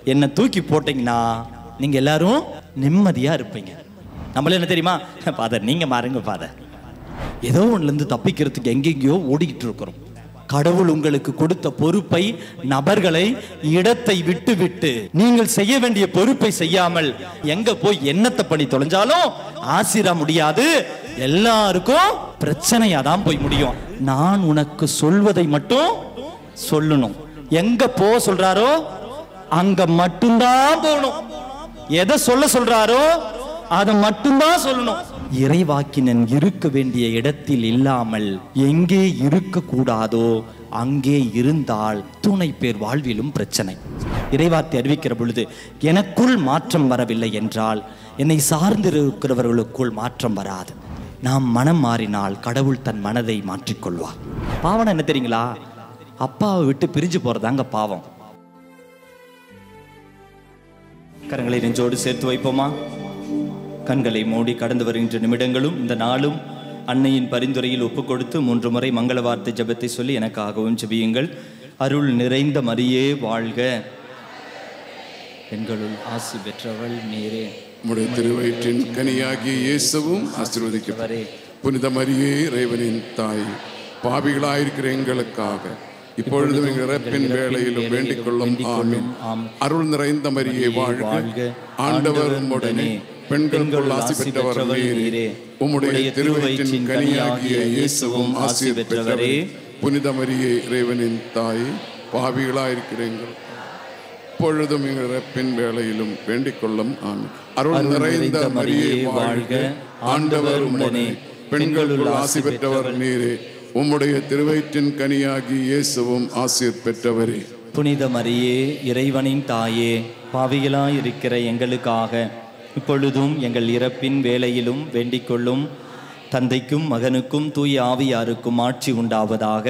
என்னை தூக்கி போட்டீங்கன்னா நீங்க எல்லாரும் நிம்மதியா இருப்பீங்க நம்மள என்ன தெரியுமா ஃபாதர் நீங்க மாறுங்க ஃபாதர் ஏதோ ஒண்ணுல இருந்து தப்பிக்கிறதுக்கு எங்கெங்கேயோ ஓடிக்கிட்டு இருக்கிறோம் கடவுள் உங்களுக்கு கொடுத்த பொறுப்பை நபர்களை இடத்தை விட்டு விட்டு நீங்கள் செய்ய வேண்டிய பொறுப்பை செய்யாமல் எங்க போய் என்னத்தை பண்ணி தொலைஞ்சாலும் ஆசிர முடியாது எல்லாருக்கும் பிரச்சனையா தான் போய் முடியும் நான் உனக்கு சொல்வதை மட்டும் சொல்லணும் எங்க போ சொல்றாரோ அங்க மட்டும்தான் போகணும் எதை சொல்ல சொல்றாரோ அதை மட்டும்தான் சொல்லணும் இறைவாக்கினன் இருக்க வேண்டிய இடத்தில் இல்லாமல் எங்கே இருக்க கூடாதோ அங்கே இருந்தால் துணை பேர் வாழ்விலும் பிரச்சனை இறைவார்த்தை அறிவிக்கிற பொழுது எனக்குள் மாற்றம் வரவில்லை என்றால் என்னை சார்ந்திருக்கிறவர்களுக்குள் மாற்றம் வராது நாம் மனம் மாறினால் கடவுள் தன் மனதை மாற்றிக்கொள்வார் பாவம் என்ன தெரியுங்களா அப்பாவை விட்டு பிரிஞ்சு போறதாங்க பாவம் கரங்களை நெஞ்சோடு சேர்த்து வைப்போமா கண்களை மூடி கடந்து வருகின்ற நிமிடங்களும் இந்த நாளும் அன்னையின் பரிந்துரையில் ஒப்புக் கொடுத்து மூன்று முறை மங்கள வார்த்தை ஜெபத்தை சொல்லி எனக்காகவும் ஜெபியுங்கள் அருள் நிறைந்த மரியே வாழ்க பெண்களுள் ஆசி பெற்றவள் நீரே உம்முடைய திருவயிற்றின் கனியாகிய இயேசுவும் ஆசீர்வதிக்கப்பட்டவரே புனித மரியே இறைவனின் தாய் பாவிகளாயிருக்கிற எங்களுக்காக இப்பொழுதும் எங்கள் இறப்பின் வேளையிலும் வேண்டிக் கொள்ளும் ஆமென் அருள் நிறைந்த மரியே வாழ்க ஆண்டவர் உம்முடனே பெண்களுக்குள் ஆசி பெற்றவர் நீரே உம்முடைய திருவயிற்றின் கனியாகிய இயேசுவும் ஆசி பெற்றவரே புனித மரியே இறைவனின் தாய் பாவிகளாயிருக்கிற எங்கள் இப்பொழுதும் எங்கள் இறப்பின் வேளையிலும் வேண்டிக் கொள்ளும் ஆமென் அருள் நிறைந்த மரியே வாழ்க ஆண்டவர் உம்முடனே பெண்களுள் ஆசி பெற்றவர் நீரே உம்முடைய திருவயிற்றின் கனியாகி இயேசுவும் ஆசீர் பெற்றவரே புனித மரியே இறைவனின் தாயே பாவிகளாய் இருக்கிற எங்களுக்காக இப்பொழுதும் எங்கள் இறப்பின் வேளையிலும் வேண்டிக் கொள்ளும் தந்தைக்கும் மகனுக்கும் தூய ஆவியாருக்கும் ஆட்சி உண்டாவதாக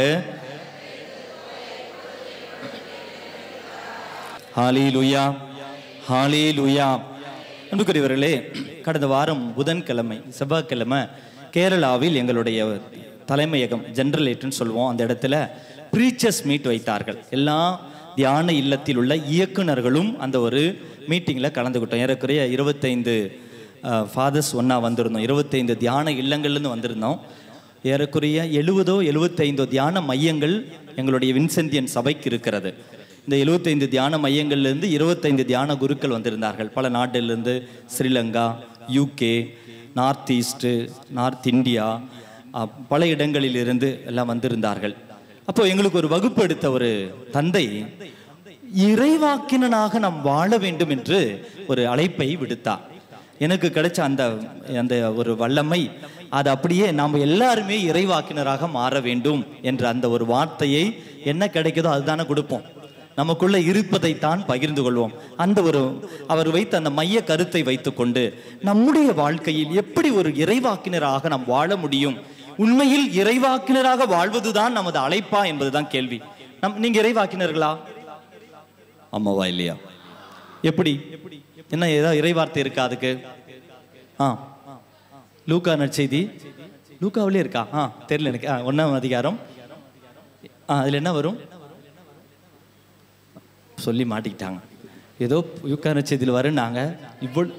ஹாலே லுயா ஹாலே லுயா அன்புக்குரியவர்களே கடந்த வாரம் புதன்கிழமை செவ்வாய்க்கிழமை கேரளாவில் எங்களுடைய தலைமையகம் ஜெனரலேட்டுன்னு சொல்லுவோம் அந்த இடத்துல ப்ரீச்சர்ஸ் மீட் வைத்தார்கள் எல்லா தியான இல்லத்தில் உள்ள இயக்குனர்களும் அந்த ஒரு மீட்டிங்கில் கலந்துக்கிட்டோம் ஏறக்குறைய இருபத்தைந்து ஃபாதர்ஸ் ஒன்றா வந்திருந்தோம் இருபத்தைந்து தியான இல்லங்கள்லேருந்து வந்திருந்தோம் ஏறக்குறைய எழுபதோ எழுபத்தைந்தோ தியான மையங்கள் எங்களுடைய வின்சென்டியன் சபைக்கு இருக்கிறது இந்த எழுபத்தைந்து தியான மையங்கள்லேருந்து இருபத்தைந்து தியான குருக்கள் வந்திருந்தார்கள் பல நாட்டிலிருந்து Sri Lanka UK north east north India அஹ், பல இடங்களிலிருந்து எல்லாம் வந்திருந்தார்கள் அப்போ எங்களுக்கு ஒரு வகுப்பு எடுத்த ஒரு தந்தை இறைவாக்கினனாக நாம் வாழ வேண்டும் என்று ஒரு அழைப்பை விடுத்தார் எனக்கு கிடைச்ச அந்த அந்த ஒரு வல்லமை அது அப்படியே நாம் எல்லாருமே இறைவாக்கினராக மாற வேண்டும் என்ற அந்த ஒரு வார்த்தையை என்ன கிடைக்குதோ அதுதானே கொடுப்போம் நமக்குள்ள இருப்பதைத்தான் பகிர்ந்து கொள்வோம் அந்த ஒரு அவர் வைத்த அந்த மைய கருத்தை வைத்துக்கொண்டு நம்முடைய வாழ்க்கையில் எப்படி ஒரு இறைவாக்கினராக நாம் வாழ முடியும் உண்மையில் இறைவாக்கினராக வாழ்வதுதான் நமது அழைப்பா என்பதுதான் கேள்வி நம் நீங்க இறைவாக்கினர்களா ஆமாவா இல்லையா எப்படி என்ன ஏதாவது இறைவார்த்தை இருக்கா அதுக்கு ஆ லூக்கா நற்செய்தி லூக்காவிலே இருக்கா ஆ தெரியல எனக்கு ஆ ஒன்றாம் அதிகாரம் ஆ அதில் என்ன வரும் சொல்லி மாட்டிக்கிட்டாங்க ஏதோ லூக்கா நற்செய்தியில் வருன்னாங்க இவ்வளோ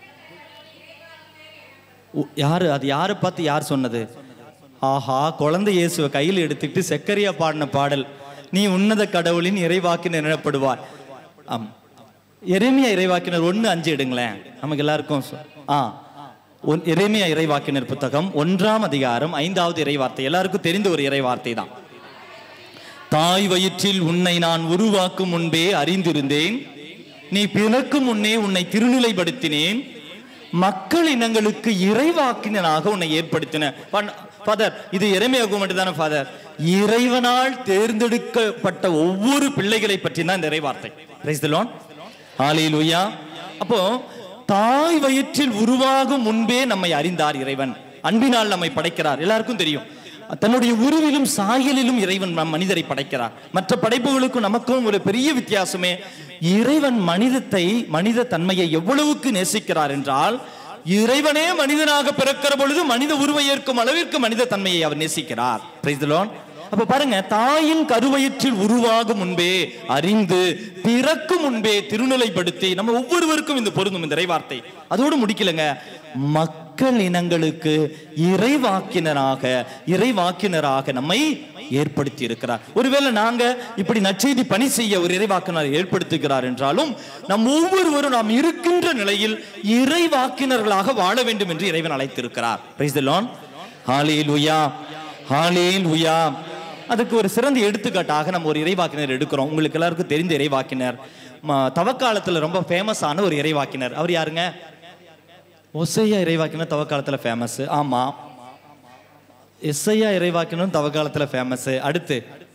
உ- யாரு அது யாரை பார்த்து யார் சொன்னது ஆஹா குழந்தை இயேசுவை கையில் எடுத்துக்கிட்டு செக்கரியா பாடின பாடல் நீ உன்னத கடவுளின் இறைவாக்கினர் எனப்படுவாய் ஆம் எரேமியா இறைவாக்கினர் ஒன்று அஞ்சு எடுங்களேன் நமக்கு எல்லாருக்கும் சொ- ஆ ஒன் எரேமியா இறைவாக்கினர் புத்தகம் ஒன்றாம் அதிகாரம் ஐந்தாவது இறைவார்த்தை எல்லாருக்கும் தெரிந்த ஒரு இறைவார்த்தை தான் தாய் வயிற்றில் உன்னை நான் உருவாக்கும் முன்பே அறிந்திருந்தேன் நீ பிறக்கும் முன்னே உன்னை திருநிலைப்படுத்தினேன் மக்கள் இனங்களுக்கு இறைவாக்கினனாக உன்னை ஏற்படுத்தின ஃபாதர் இது இறைமையாகும் மட்டும் தானே ஃபாதர் இறைவனால் தேர்ந்தெடுக்கப்பட்ட ஒவ்வொரு பிள்ளைகளை பற்றி தான் இந்த இறைவார்த்தை பிரைஸ் தி லார்ட் ஹalleluya அப்போ தாய் வயிற்றில் உருவாகும் முன்பே நம்மை அறிந்தார் இறைவன் அன்பினால் நம்மை படைக்கிறார் எல்லாருக்கும் தெரியும் தன்னுடைய உருவிலும் சாயலிலும் இறைவன் நம் மனிதரை படைக்கிறார் மற்ற படைப்புகளுக்கும் நமக்கும் ஒரு பெரிய வித்தியாசமே இறைவன் மனிதத்தை மனித தன்மையை எவ்வளவுக்கு நேசிக்கிறார் என்றால் இறைவனே மனிதனாக பிறக்கிற பொழுது மனித உருவை ஏற்கும் அளவிற்கு மனித தன்மையை அவர் நேசிக்கிறார் Praise the Lord. அப்ப பாருங்க தாயின் கருவயிற்றில் உருவாகும் முன்பே அறிந்து பிறக்கும் முன்பே திருநிலைப்படுத்தி நம்ம ஒவ்வொருவருக்கும் இந்த பொருந்தும் இந்த இறைவார்த்தை அதோடு முடிக்கலங்க மக்கள் இனங்களுக்கு இறைவாக்கினராக இறைவாக்கினராக நம்மை ஏற்படுத்தி இருக்கிறார் ஒருவேளை நாங்க இப்படி நற்செய்தி பணி செய்ய ஒரு இறைவாக்கினர் ஏற்படுத்துகிறார் என்றாலும் நம் ஒவ்வொருவரும் நாம் இருக்கின்ற நிலையில் இறைவாக்கினர்களாக வாழ வேண்டும் என்று இறைவன் அழைத்திருக்கிறார் பிரைஸ் தி லார்ட் ஹalleluya ஹalleluya அதுக்கு ஒரு சிறந்த எடுத்துக்காட்டாக நம்ம ஒரு இறைவாக்கினர் எடுக்கிறோம் உங்களுக்கு எல்லாருக்கும் தெரிந்த இறைவாக்கினர் ம- தவக்காலத்துல ரொம்ப ஃபேமஸான ஒரு இறைவாக்கினர் அவர் யாருங்க ஒசையா இறைவாக்கினர் தவக்காலத்துல ஃபேமஸ் ஆமா எஸ்ஐயா இறைவாக்கினும் தவக்காலத்துல ஃபேமஸ் அடுத்து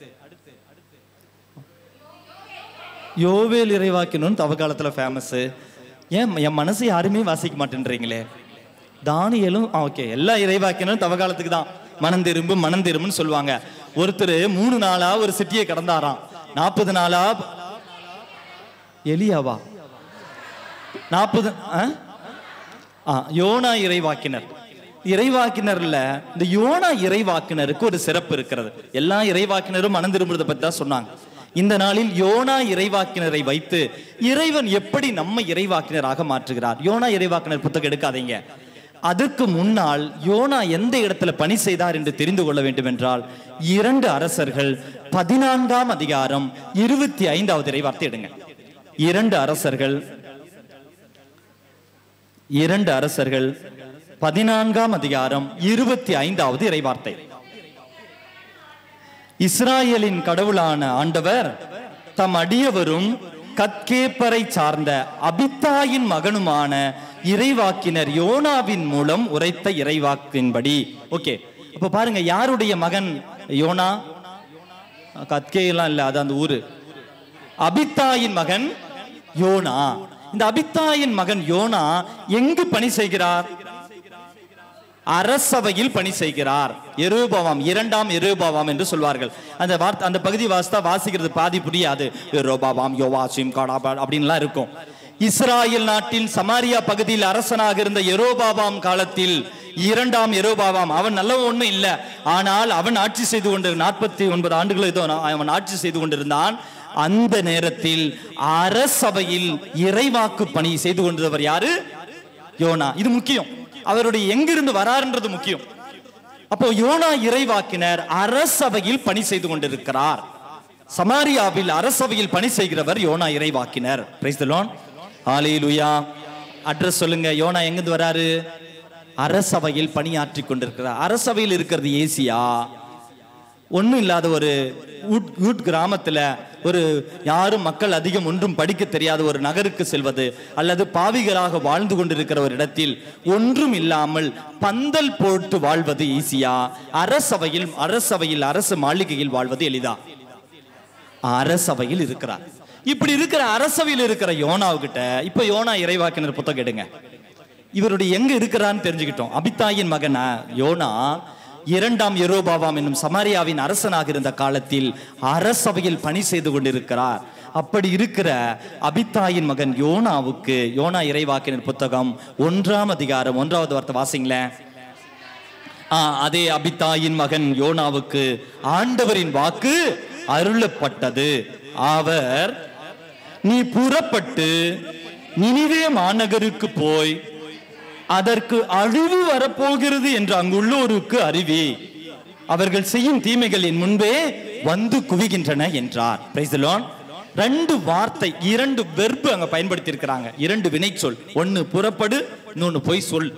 யோவேல் இறைவாக்கினும் தவக்காலத்துல ஃபேமஸ் ஏன் என் மனசு யாருமே வாசிக்க மாட்டேன்றீங்களே தானியலும் ஓகே எல்லா இறைவாக்கினும் தவக்காலத்துக்கு தான் மனம் திரும்பு மனம் திரும்புன்னு சொல்லுவாங்க ஒருத்தர் மூணு நாளா ஒரு சிட்டியை கடந்தாராம் நாற்பது நாளா எலியாவா நாற்பது ஆ யோனா இறைவாக்கினர் இறைவாக்கினர்ல இந்த யோனா இறைவாக்கினருக்கு ஒரு சிறப்பு இருக்கிறது எல்லா இறைவாக்கினரும் மனம் திரும்புறதை பத்தி தான் சொன்னாங்க இந்த நாளில் யோனா இறைவாக்கினரை வைத்து இறைவன் எப்படி நம்ம இறைவாக்கினராக மாற்றுகிறார் யோனா இறைவாக்கினர் புத்தகம் எடுக்காதீங்க அதற்கு முன்னால் யோனா எந்த இடத்துல பணி செய்தார் என்று தெரிந்து கொள்ள வேண்டும் என்றால் இரண்டு அரசர்கள் பதினான்காம் அதிகாரம் இருபத்தி ஐந்தாவது இறைவார்த்தை எடுங்க இரண்டு அரசர்கள் இரண்டு அரசர்கள் பதினான்காம் அதிகாரம் இருபத்தி ஐந்தாவது இறைவார்த்தை இஸ்ராயேலின் கடவுளான ஆண்டவர் தம் அடியவரும் கத்கேப்பரை சார்ந்த அபித்தாயின் மகனுமான இறைவாக்கினர் யோனாவின் மூலம் உரைத்த இறைவாக்கின்படி ஓகே அப்ப பாருங்க யாருடைய மகன் யோனா கத்கேலாம் இல்ல அது அந்த ஊரு அபித்தாயின் மகன் யோனா இந்த அபித்தாயின் மகன் யோனா எங்கு பணி செய்கிறார் அரசவையில் பணி செய்கிறார் எருபாவாம் இரண்டாம் எருபாவாம் என்று சொல்வார்கள் அந்த வார்த்தை அந்த பகுதி வாசித்தா வாசிக்கிறது பாதி புரியாது எரோபாவாம் யோவாசிம் காடாபா அப்படின்லாம் இருக்கும் இஸ்ராயேல் நாட்டில் சமாரியா பகுதியில் அரசனாக இருந்த எரோபாவாம் காலத்தில் இரண்டாம் எரோபாவாம் அவன் நல்லவன் ஒண்ணும் இல்ல ஆனால் அவன் ஆட்சி செய்து கொண்டு நாற்பத்தி ஒன்பது ஆண்டுகள் ஏதோ அவன் ஆட்சி செய்து கொண்டிருந்தான் அந்த நேரத்தில் அரசபையில் இறைவாக்கு பணி செய்து கொண்டிருந்தவர் யாரு யோனா இது முக்கியம் அவருடைய எங்கிருந்து வராருன்றது முக்கியம் அப்போ யோனா இறைவாக்கினர் அரசபையில் பணி செய்து கொண்டிருக்கிறார் சமாரியாவில் அரசபையில் பணி செய்கிறவர் யோனா இறைவாக்கினர் praise the lord hallelujah address சொல்லுங்க யோனா எங்கிருந்து வராரு அரசபையில் பணியாற்றி கொண்டிருக்கிறார் அரசபையில் இருக்கிறது ஏசியா ஒண்ணும் இல்லாத ஒரு ஊட் ஊட் கிராமத்துல ஒரு யாரும் மக்கள் அதிகம் ஒன்றும் படிக்க தெரியாத ஒரு நகருக்கு செல்வது அல்லது பாவிகளாக வாழ்ந்து கொண்டிருக்கிற ஒரு இடத்தில் ஒன்றும் இல்லாமல் பந்தல் போட்டு வாழ்வது ஈஸியா அரசவையில் அரசவையில் அரசு மாளிகையில் வாழ்வது எளிதா அரசவையில் இருக்கிறார் இப்படி இருக்கிற அரசவையில் இருக்கிற யோனாவுகிட்ட இப்ப யோனா இறைவாக்கினர் புத்தகம் எடுங்க இவருடைய எங்க இருக்கிறான்னு தெரிஞ்சுக்கிட்டோம் அபித்தாயின் மகனா யோனா இரண்டாம் எரோபாவாம் என்னும் சமாரியாவின் அரசனாக இருந்த காலத்தில் அரசவையில் பணி செய்து கொண்டிருக்கிறார் அப்படி இருக்கிற அபித்தாயின் மகன் யோனாவுக்கு யோனா இறைவாக்கினர் புத்தகம் ஒன்றாம் அதிகாரம் ஒன்றாவது வார்த்தை வாசிங்களேன் ஆ, அதே அபித்தாயின் மகன் யோனாவுக்கு ஆண்டவரின் வாக்கு அருளப்பட்டது அவர் நீ புறப்பட்டு நினிவே மாநகருக்கு போய் அதற்கு அழிவு வரப்போகிறது என்று அங்குள்ளோருக்கு அறிவி அவர்கள் செய்யும் தீமைகள் என் முன்பே வந்து குவிகின்றன என்றார் Praise the Lord. ரெண்டு வார்த்தை இரண்டு வெர்பு அங்க பயன்படுத்தி இருக்கிறாங்க இரண்டு வினைச்சொல் ஒன்னு புறப்படு இன்னொன்னு போய் சொல்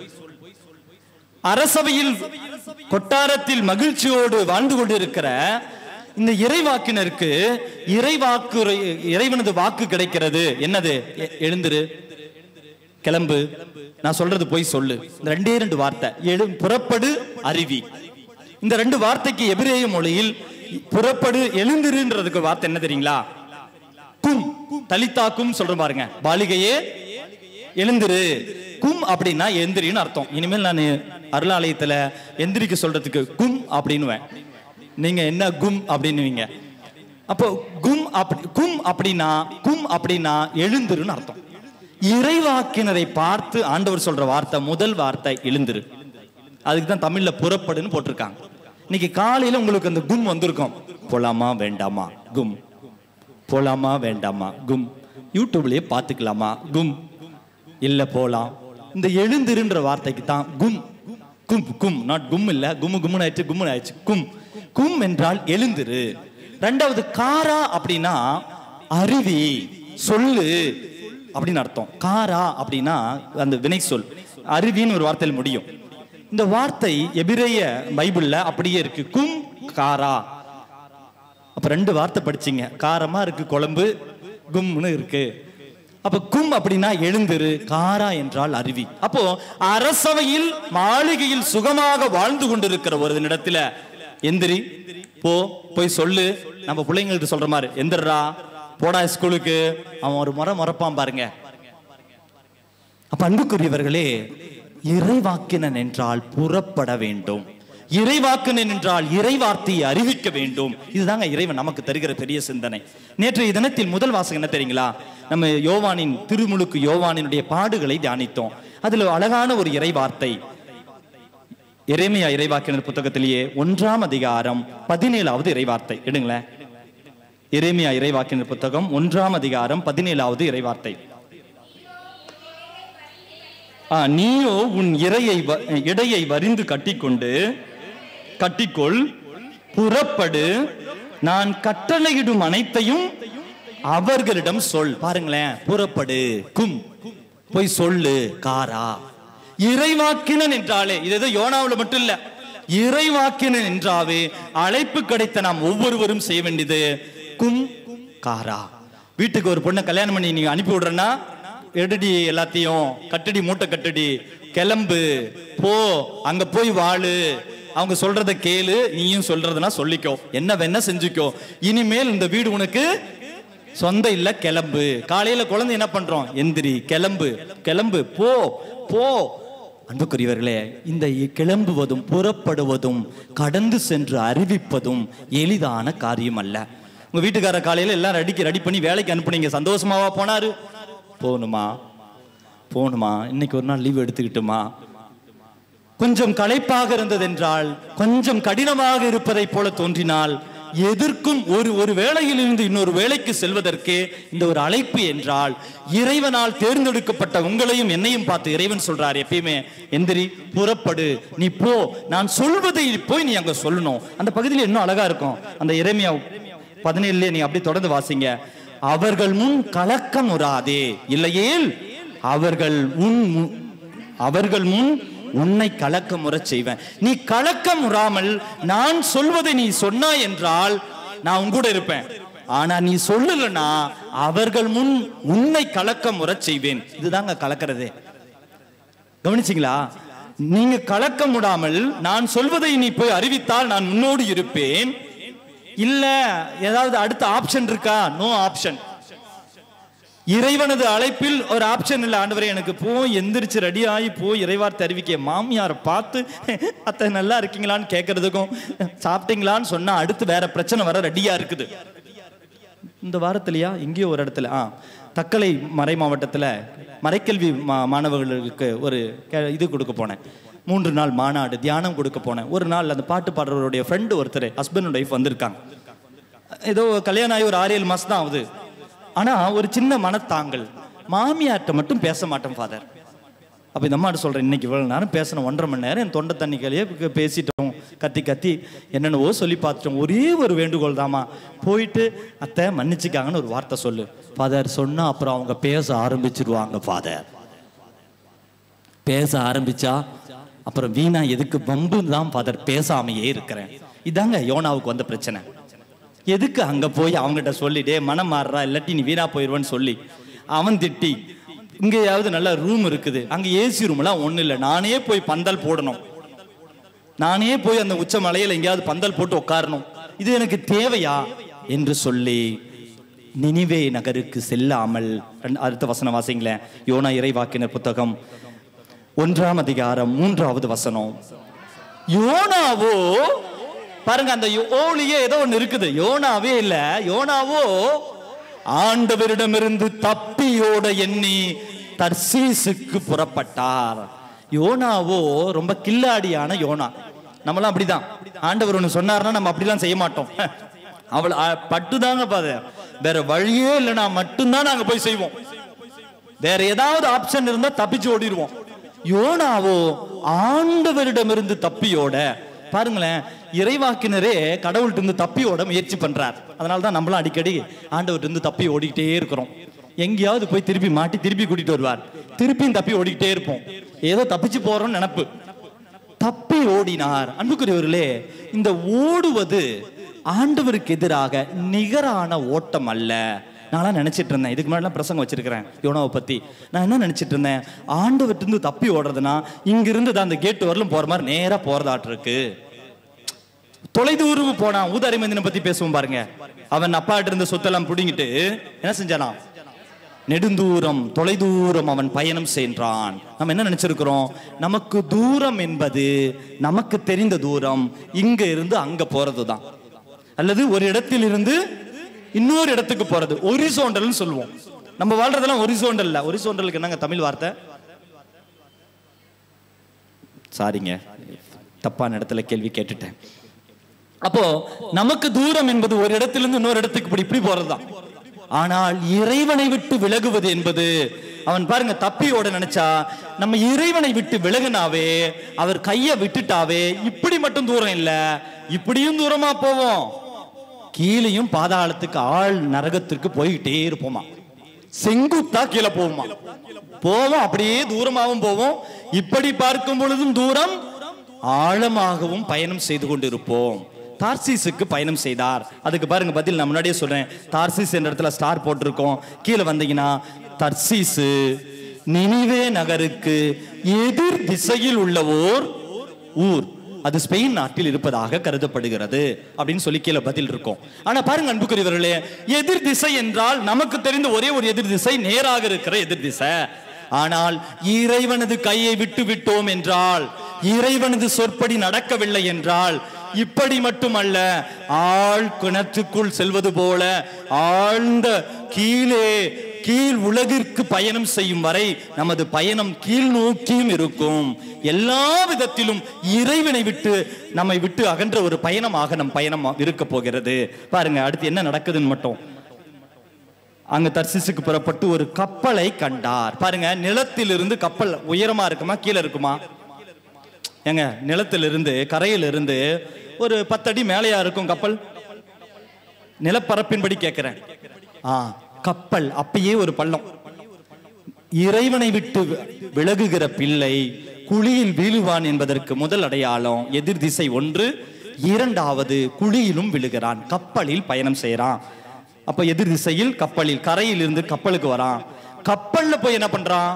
அரசவையில் கொட்டாரத்தில் மகிழ்ச்சியோடு வாழ்ந்து கொண்டிருக்கிற இந்த இறைவாக்கினருக்கு இறைவாக்கு இறைவனது வாக்கு கிடைக்கிறது என்னது எ- எழுந்திரு கிளம்பு நான் சொல்றது போய் சொல்லு இந்த ரெண்டே ரெண்டு வார்த்தை எழு புறப்படு அருவி இந்த ரெண்டு வார்த்தைக்கு எபிரேய மொழியில் புறப்படு எழுந்திருன்றதுக்கு வார்த்தை என்ன தெரியுங்களா கும் தலித்தாக்கும் சொல்ற பாருங்க பாலிகையே எழுந்திரு கும் அப்படின்னா எந்திரின்னு அர்த்தம் இனிமேல் நான் அருளாலயத்துல எந்திரிக்க சொல்றதுக்கு கும் அப்படின்னுவேன் நீங்க என்ன கும் அப்படின்னுவீங்க அப்போ கும் அப்படி கும் அப்படின்னா கும் அப்படின்னா எழுந்திருன்னு அர்த்தம் இறைவாக்கினரை பார்த்து ஆண்டவர் சொல்ற வார்த்தை முதல் வார்த்தை எழுந்திரு அதுக்கு தான் தமிழ்ல புறப்படுன்னு போட்டிருக்காங்க இன்னைக்கு காலையில உங்களுக்கு அந்த கும் வந்திருக்கும் போலாமா வேண்டாமா கும் போலாமா வேண்டாமா கும் யூடியூப்லயே பார்த்துக்கலாமா கும் இல்ல போலாம் இந்த எழுந்திருன்ற வார்த்தைக்கு தான் கும் கும் கும் நாட் கும் இல்ல கும்மு கும்முன்னு ஆயிடுச்சு கும்முன்னு ஆயிடுச்சு கும் கும் என்றால் எழுந்திரு ரெண்டாவது காரா அப்படின்னா அருவி சொல்லு அப்படின்னு அர்த்தம் காரா அப்படின்னா அந்த வினை சொல் அருவின்னு ஒரு வார்த்தையில் முடியும் இந்த வார்த்தை எபிரேய பைபிள்ல அப்படியே இருக்கு கும் காரா அப்ப ரெண்டு வார்த்தை படிச்சீங்க காரமா இருக்கு குழம்பு கும்னு இருக்கு அப்ப கும் அப்படின்னா எழுந்திரு காரா என்றால் அருவி அப்போ அரசவையில் மாளிகையில் சுகமாக வாழ்ந்து கொண்டிருக்கிற ஒரு இடத்துல எந்திரி போ போய் சொல்லு நம்ம பிள்ளைங்களுக்கு சொல்ற மாதிரி எந்திரா போடா ஸ்கூலுக்கு அவன் ஒரு முறை முறைப்பான் பாருங்க அப்ப அன்புக்குரியவர்களே இறைவாக்கினன் என்றால் புறப்பட வேண்டும் இறைவாக்கினன் என்றால் இறைவார்த்தையை அறிவிக்க வேண்டும் இதுதாங்க இறைவன் நமக்கு தருகிற பெரிய சிந்தனை நேற்றைய தினத்தில் முதல் வாசகம் என்ன தெரியுங்களா நம்ம யோவானின் திருமுழுக்கு யோவானினுடைய பாடுகளை தியானித்தோம் அதுல அழகான ஒரு இறைவார்த்தை எரேமியா இறைவாக்கினர் புத்தகத்திலேயே ஒன்றாம் அதிகாரம் பதினேழாவது இறைவார்த்தை எடுங்களேன் எரேமியா இறைவாக்கினர் புத்தகம் ஒன்றாம் அதிகாரம் பதினேழாவது இறைவார்த்தை ஆ, நீயோ உன் இறையை வ- இடையை வரிந்து கட்டிக்கொண்டு கட்டிக்கொள் புறப்படு நான் கட்டளையிடும் அனைத்தையும் அவர்களிடம் சொல் பாருங்களேன் புறப்படு கும் போய் சொல்லு காரா இறைவாக்கினன் என்றாலே இது ஏதோ யோனாவுல மட்டும் இல்ல இறைவாக்கினன் என்றாவே அழைப்பு கிடைத்த நாம் ஒவ்வொருவரும் செய்ய வேண்டியது கும் காரா வீட்டுக்கு ஒரு பொண்ணை கல்யாணம் பண்ணி நீங்க அனுப்பி விடுறேன்னா எடுடி எல்லாத்தையும் கட்டடி மூட்டை கட்டடி கிளம்பு போ அங்க போய் வாழு அவங்க சொல்றத கேளு நீயும் சொல்றதுனா சொல்லிக்கோ என்ன வேணா செஞ்சுக்கோ இனிமேல் இந்த வீடு உனக்கு சொந்த இல்ல கிளம்பு காலையில குழந்தை என்ன பண்றோம் எந்திரி கிளம்பு கிளம்பு போ போ அன்புக்குரியவர்களே இந்த கிளம்புவதும் புறப்படுவதும் கடந்து சென்று அறிவிப்பதும் எளிதான காரியம் அல்ல உங்க வீட்டுக்கார காலையில எல்லாம் ரெடிக்கு ரெடி பண்ணி வேலைக்கு அனுப்புனீங்க சந்தோஷமாவா போனாரு போகணுமா போகணுமா இன்னைக்கு ஒரு நாள் லீவ் எடுத்துக்கிட்டுமா கொஞ்சம் களைப்பாக இருந்ததென்றால் கொஞ்சம் கடினமாக இருப்பதைப் போல தோன்றினால் எதற்கும் ஒரு ஒரு வேலையிலிருந்து இன்னொரு வேலைக்கு செல்வதற்கு இந்த ஒரு அழைப்பு என்றால் இறைவனால் தேர்ந்தெடுக்கப்பட்ட உங்களையும் என்னையும் பார்த்து இறைவன் சொல்றார் எப்பயுமே எந்திரி புறப்படு நீ போ நான் சொல்வதை போய் நீ அங்க சொல்லணும் அந்த பகுதியில் இன்னும் அழகா இருக்கும் அந்த இறைமையா பதினேழுல நீ அப்படி தொடர்ந்து வாசிங்க அவர்கள் முன் கலக்கம் உறாதே இல்லையேல் அவர்கள் உன் மு- அவர்கள் முன் உன்னை கலக்கம் உறச் செய்வேன் நீ கலக்கம் உறாமல் நான் சொல்வதை நீ சொன்னாய் என்றால் நான் உன் கூட இருப்பேன் ஆனா நீ சொல்லலனா அவர்கள் முன் உன்னை கலக்கம் உறச் செய்வேன் இதுதாங்க கலக்கிறதே கவனிச்சிங்களா நீங்க கலக்கம் விடாமல் நான் சொல்வதை நீ போய் அறிவித்தால் நான் முன்னோடு இருப்பேன் இல்ல ஏதாவது அடுத்த ஆப்ஷன் இருக்கா நோ ஆப்ஷன் இறைவனது அழைப்பில் ஒரு ஆப்ஷன் இல்லை ஆண்டவரே எனக்கு போ எந்திரிச்சு ரெடி ஆகி போய் இறைவார்த்தை அறிவிக்க மாமியாரை பார்த்து அத்தை நல்லா இருக்கீங்களான்னு கேட்கறதுக்கும் சாப்பிட்டீங்களான்னு சொன்னா அடுத்து வேற பிரச்சனை வர ரெடியா இருக்குது இந்த வாரத்திலயா எங்கேயோ ஒரு இடத்துல ஆ தக்கலை மறை மாவட்டத்தில் மறைக்கல்வி மா மாணவர்களுக்கு ஒரு கே- இது கொடுக்க போனேன் மூன்று நாள் மாநாடு தியானம் கொடுக்க போனேன் ஒரு நாள் அந்த பாட்டு பாடுறவருடைய ஃப்ரெண்டு ஒருத்தர் ஹஸ்பண்ட் ஒய்ஃப் வந்திருக்காங்க ஏதோ கல்யாணம் ஆகி ஒரு ஆறு ஏழு மாசம் தான் ஆகுது ஆனா ஒரு சின்ன மனத்தாங்கல் மாமியார்ட்ட மட்டும் பேச மாட்டேன் ஃபாதர் அப்ப இந்த அம்மாட்ட சொல்றேன் இன்னைக்கு இவ்வளவு நேரம் பேசணும் ஒன்றரை மணி நேரம் என் தொண்டை தண்ணிக்கலையே பேசிட்டோம் கத்தி கத்தி என்னென்னவோ சொல்லி பார்த்துட்டோம் ஒரே ஒரு வேண்டுகோள் தாமா போயிட்டு அத்தை மன்னிச்சுக்காங்கன்னு ஒரு வார்த்தை சொல்லு ஃபாதர் சொன்னா அப்புறம் அவங்க பேச ஆரம்பிச்சிருவாங்க ஃபாதர் பேச ஆரம்பிச்சா அப்புறம் வீணா எதுக்கு வம்பு தான் ஃபாதர் பேசாமையே இருக்கிறேன் இதாங்க யோனாவுக்கு வந்த பிரச்சனை எதுக்கு அங்க போய் அவங்ககிட்ட சொல்லி டே மனம் மாறுறா இல்லாட்டி நீ வீணா போயிடுவேன்னு சொல்லி அவன் திட்டி இங்கேயாவது நல்ல ரூம் இருக்குது அங்க ஏசி ரூம்லாம் ஒண்ணும் இல்லை நானே போய் பந்தல் போடணும் நானே போய் அந்த உச்ச மலையில எங்கேயாவது பந்தல் போட்டு உட்காரணும் இது எனக்கு தேவையா என்று சொல்லி நினிவே நகருக்கு செல்லாமல் ரெண்டு- அடுத்த வசனம் வாசிங்களேன் யோனா இறைவாக்கினர் புத்தகம் ஒன்றாம் அதிகாரம் மூன்றாவது வசனம் யோனாவோ பாருங்க அந்த ஓலியே ஏதோ ஒண்ணு இருக்குது யோனாவே இல்ல யோனாவோ ஆண்டவரிடமிருந்து தப்பியோட எண்ணி தர்சீசுக்கு புறப்பட்டார் யோனாவோ ரொம்ப கில்லாடியான யோனா நம்மளாம் அப்படிதான் ஆண்டவர் ஒன்று சொன்னார்னா நம்ம அப்படிலாம் செய்ய மாட்டோம் அவள் பட்டுதாங்க பாத வேற வழியே இல்லைன்னா மட்டும்தான் நாங்க போய் செய்வோம் வேற ஏதாவது ஆப்ஷன் இருந்தா தப்பிச்சு ஓடிடுவோம் யோனாவோ ஆண்டவரிடமிருந்து தப்பியோட பாருங்களேன் இறைவாக்கினரே கடவுள்கிட்ட இருந்து தப்பியோட முயற்சி பண்றார் அதனால தான் நம்மளும் அடிக்கடி ஆண்டவர்கிட்ட இருந்து தப்பி ஓடிக்கிட்டே இருக்கிறோம் எங்கேயாவது போய் திருப்பி மாட்டி திருப்பி கூட்டிட்டு வருவார் திருப்பியும் தப்பி ஓடிக்கிட்டே இருப்போம் ஏதோ தப்பிச்சு போறோம்னு நினப்பு தப்பி ஓடினார் அன்புக்குரியவர்களே இந்த ஓடுவது ஆண்டவருக்கு எதிராக நிகரான ஓட்டம் அல்ல நான்லாம் நினைச்சிட்டு இருந்தேன் இதுக்கு முன்னாடி பிரசங்கம் வச்சிருக்கிறேன் யோனாவை பத்தி நான் என்ன நினைச்சிட்டு இருந்தேன் ஆண்டவர்கிட்ட இருந்து தப்பி ஓடுறதுன்னா இங்கிருந்து தான் அந்த கேட் வரலும் போற மாதிரி நேரா போறதாட்டு இருக்கு தொலைதூரம் போனான் ஊதாரி மந்தினை பத்தி பேசுவோம் பாருங்க அவன் அப்பாட்ட இருந்த சொத்தெல்லாம் புடிங்கிட்டு என்ன செஞ்சானா நெடுந்தூரம் தொலைதூரம் அவன் பயணம் சென்றான் நம்ம என்ன நினைச்சிருக்கிறோம் நமக்கு தூரம் என்பது நமக்கு தெரிந்த தூரம் இங்க இருந்து அங்க போறதுதான் அல்லது ஒரு இடத்தில் இருந்து இன்னொரு இடத்துக்கு போறது ஒரிசோண்டல்னு சொல்லுவோம் நம்ம வாழ்றதெல்லாம் ஒரிசோண்டல் இல்ல ஒரிசோண்டலுக்கு என்னங்க தமிழ் வார்த்தை சாரிங்க தப்பான இடத்துல கேள்வி கேட்டுட்டேன் அப்போ நமக்கு தூரம் என்பது ஒரு இடத்திலிருந்து இன்னொரு இடத்துக்கு இப்படி இப்படி போறதுதான் ஆனால் இறைவனை விட்டு விலகுவது என்பது அவன் பாருங்க தப்பியோட நினைச்சா நம்ம இறைவனை விட்டு விலகுனாவே அவர் கைய விட்டுட்டாவே இப்படி மட்டும் தூரம் இல்ல இப்படியும் தூரமா போவோம் கீழையும் பாதாளத்துக்கு ஆள் நரகத்திற்கு போய்கிட்டே இருப்போமா செங்குத்தா கீழே போவோமா போவோம் அப்படியே தூரமாகவும் போவோம் இப்படி பார்க்கும் பொழுதும் தூரம் ஆழமாகவும் பயணம் செய்து கொண்டிருப்போம் தார்சீஸுக்கு பயணம் செய்தார் அதுக்கு பாருங்க பதில் நான் முன்னாடியே சொல்றேன் தார்சீஸ் என்ற இடத்துல ஸ்டார் போட்டிருக்கோம் கீழே வந்தீங்கன்னா தர்சீசு நினிவே நகருக்கு எதிர் திசையில் உள்ள ஓர் ஊர் அது ஸ்பெயின் நாட்டில் இருப்பதாக கருதப்படுகிறது அப்படின்னு சொல்லி கீழே பதில் இருக்கும் ஆனா பாருங்க அன்புக்குரியவர்களே எதிர் திசை என்றால் நமக்கு தெரிந்த ஒரே ஒரு எதிர் திசை நேராக இருக்கிற எதிர் திசை ஆனால் இறைவனது கையை விட்டு விட்டோம் என்றால் இறைவனது சொற்படி நடக்கவில்லை என்றால் இப்படி மட்டுமல்ல ஆள் கிணற்றுக்குள் செல்வது போல ஆழ்ந்த கீழே கீழ் உலகிற்கு பயணம் செய்யும் வரை நமது பயணம் கீழ் நோக்கியும் இருக்கும் எல்லா விதத்திலும் இறைவனை விட்டு நம்மை விட்டு அகன்ற ஒரு பயணமாக நம் பயணம் இருக்க போகிறது பாருங்க அடுத்து என்ன நடக்குதுன்னு மட்டும் அங்க தர்சிசுக்கு புறப்பட்டு ஒரு கப்பலை கண்டார் பாருங்க நிலத்திலிருந்து கப்பல் உயரமா இருக்குமா கீழே இருக்குமா ஏங்க நிலத்திலிருந்து கரையிலிருந்து ஒரு பத்தடி மேலையா இருக்கும் கப்பல் நிலப்பரப்பின்படி கேட்கிறேன் ஆ கப்பல் அப்பயே ஒரு பள்ளம் இறைவனை விட்டு வி- விலகுகிற பிள்ளை குழியில் வீழுவான் என்பதற்கு முதல் அடையாளம் எதிர் திசை ஒன்று இரண்டாவது குழியிலும் விழுகிறான் கப்பலில் பயணம் செய்யறான் அப்ப எதிர் திசையில் கப்பலில் கரையில் இருந்து கப்பலுக்கு வரான் கப்பல்ல போய் என்ன பண்றான்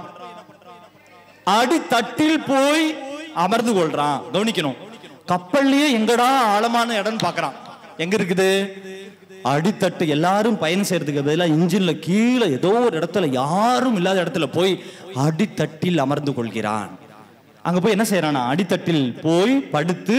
அடித்தட்டில் போய் அமர்ந்து கொள்றான் கவனிக்கணும் கப்பல்லையே எங்கடா ஆழமான இடம் பார்க்கறான் எங்க இருக்குது அடித்தட்டு எல்லாரும் பயணம் செய்யறதுக்கு பதிலாக இன்ஜின்ல கீழே ஏதோ ஒரு இடத்துல யாரும் இல்லாத இடத்துல போய் அடித்தட்டில் அமர்ந்து கொள்கிறான் அங்க போய் என்ன செய்யறானா அடித்தட்டில் போய் படுத்து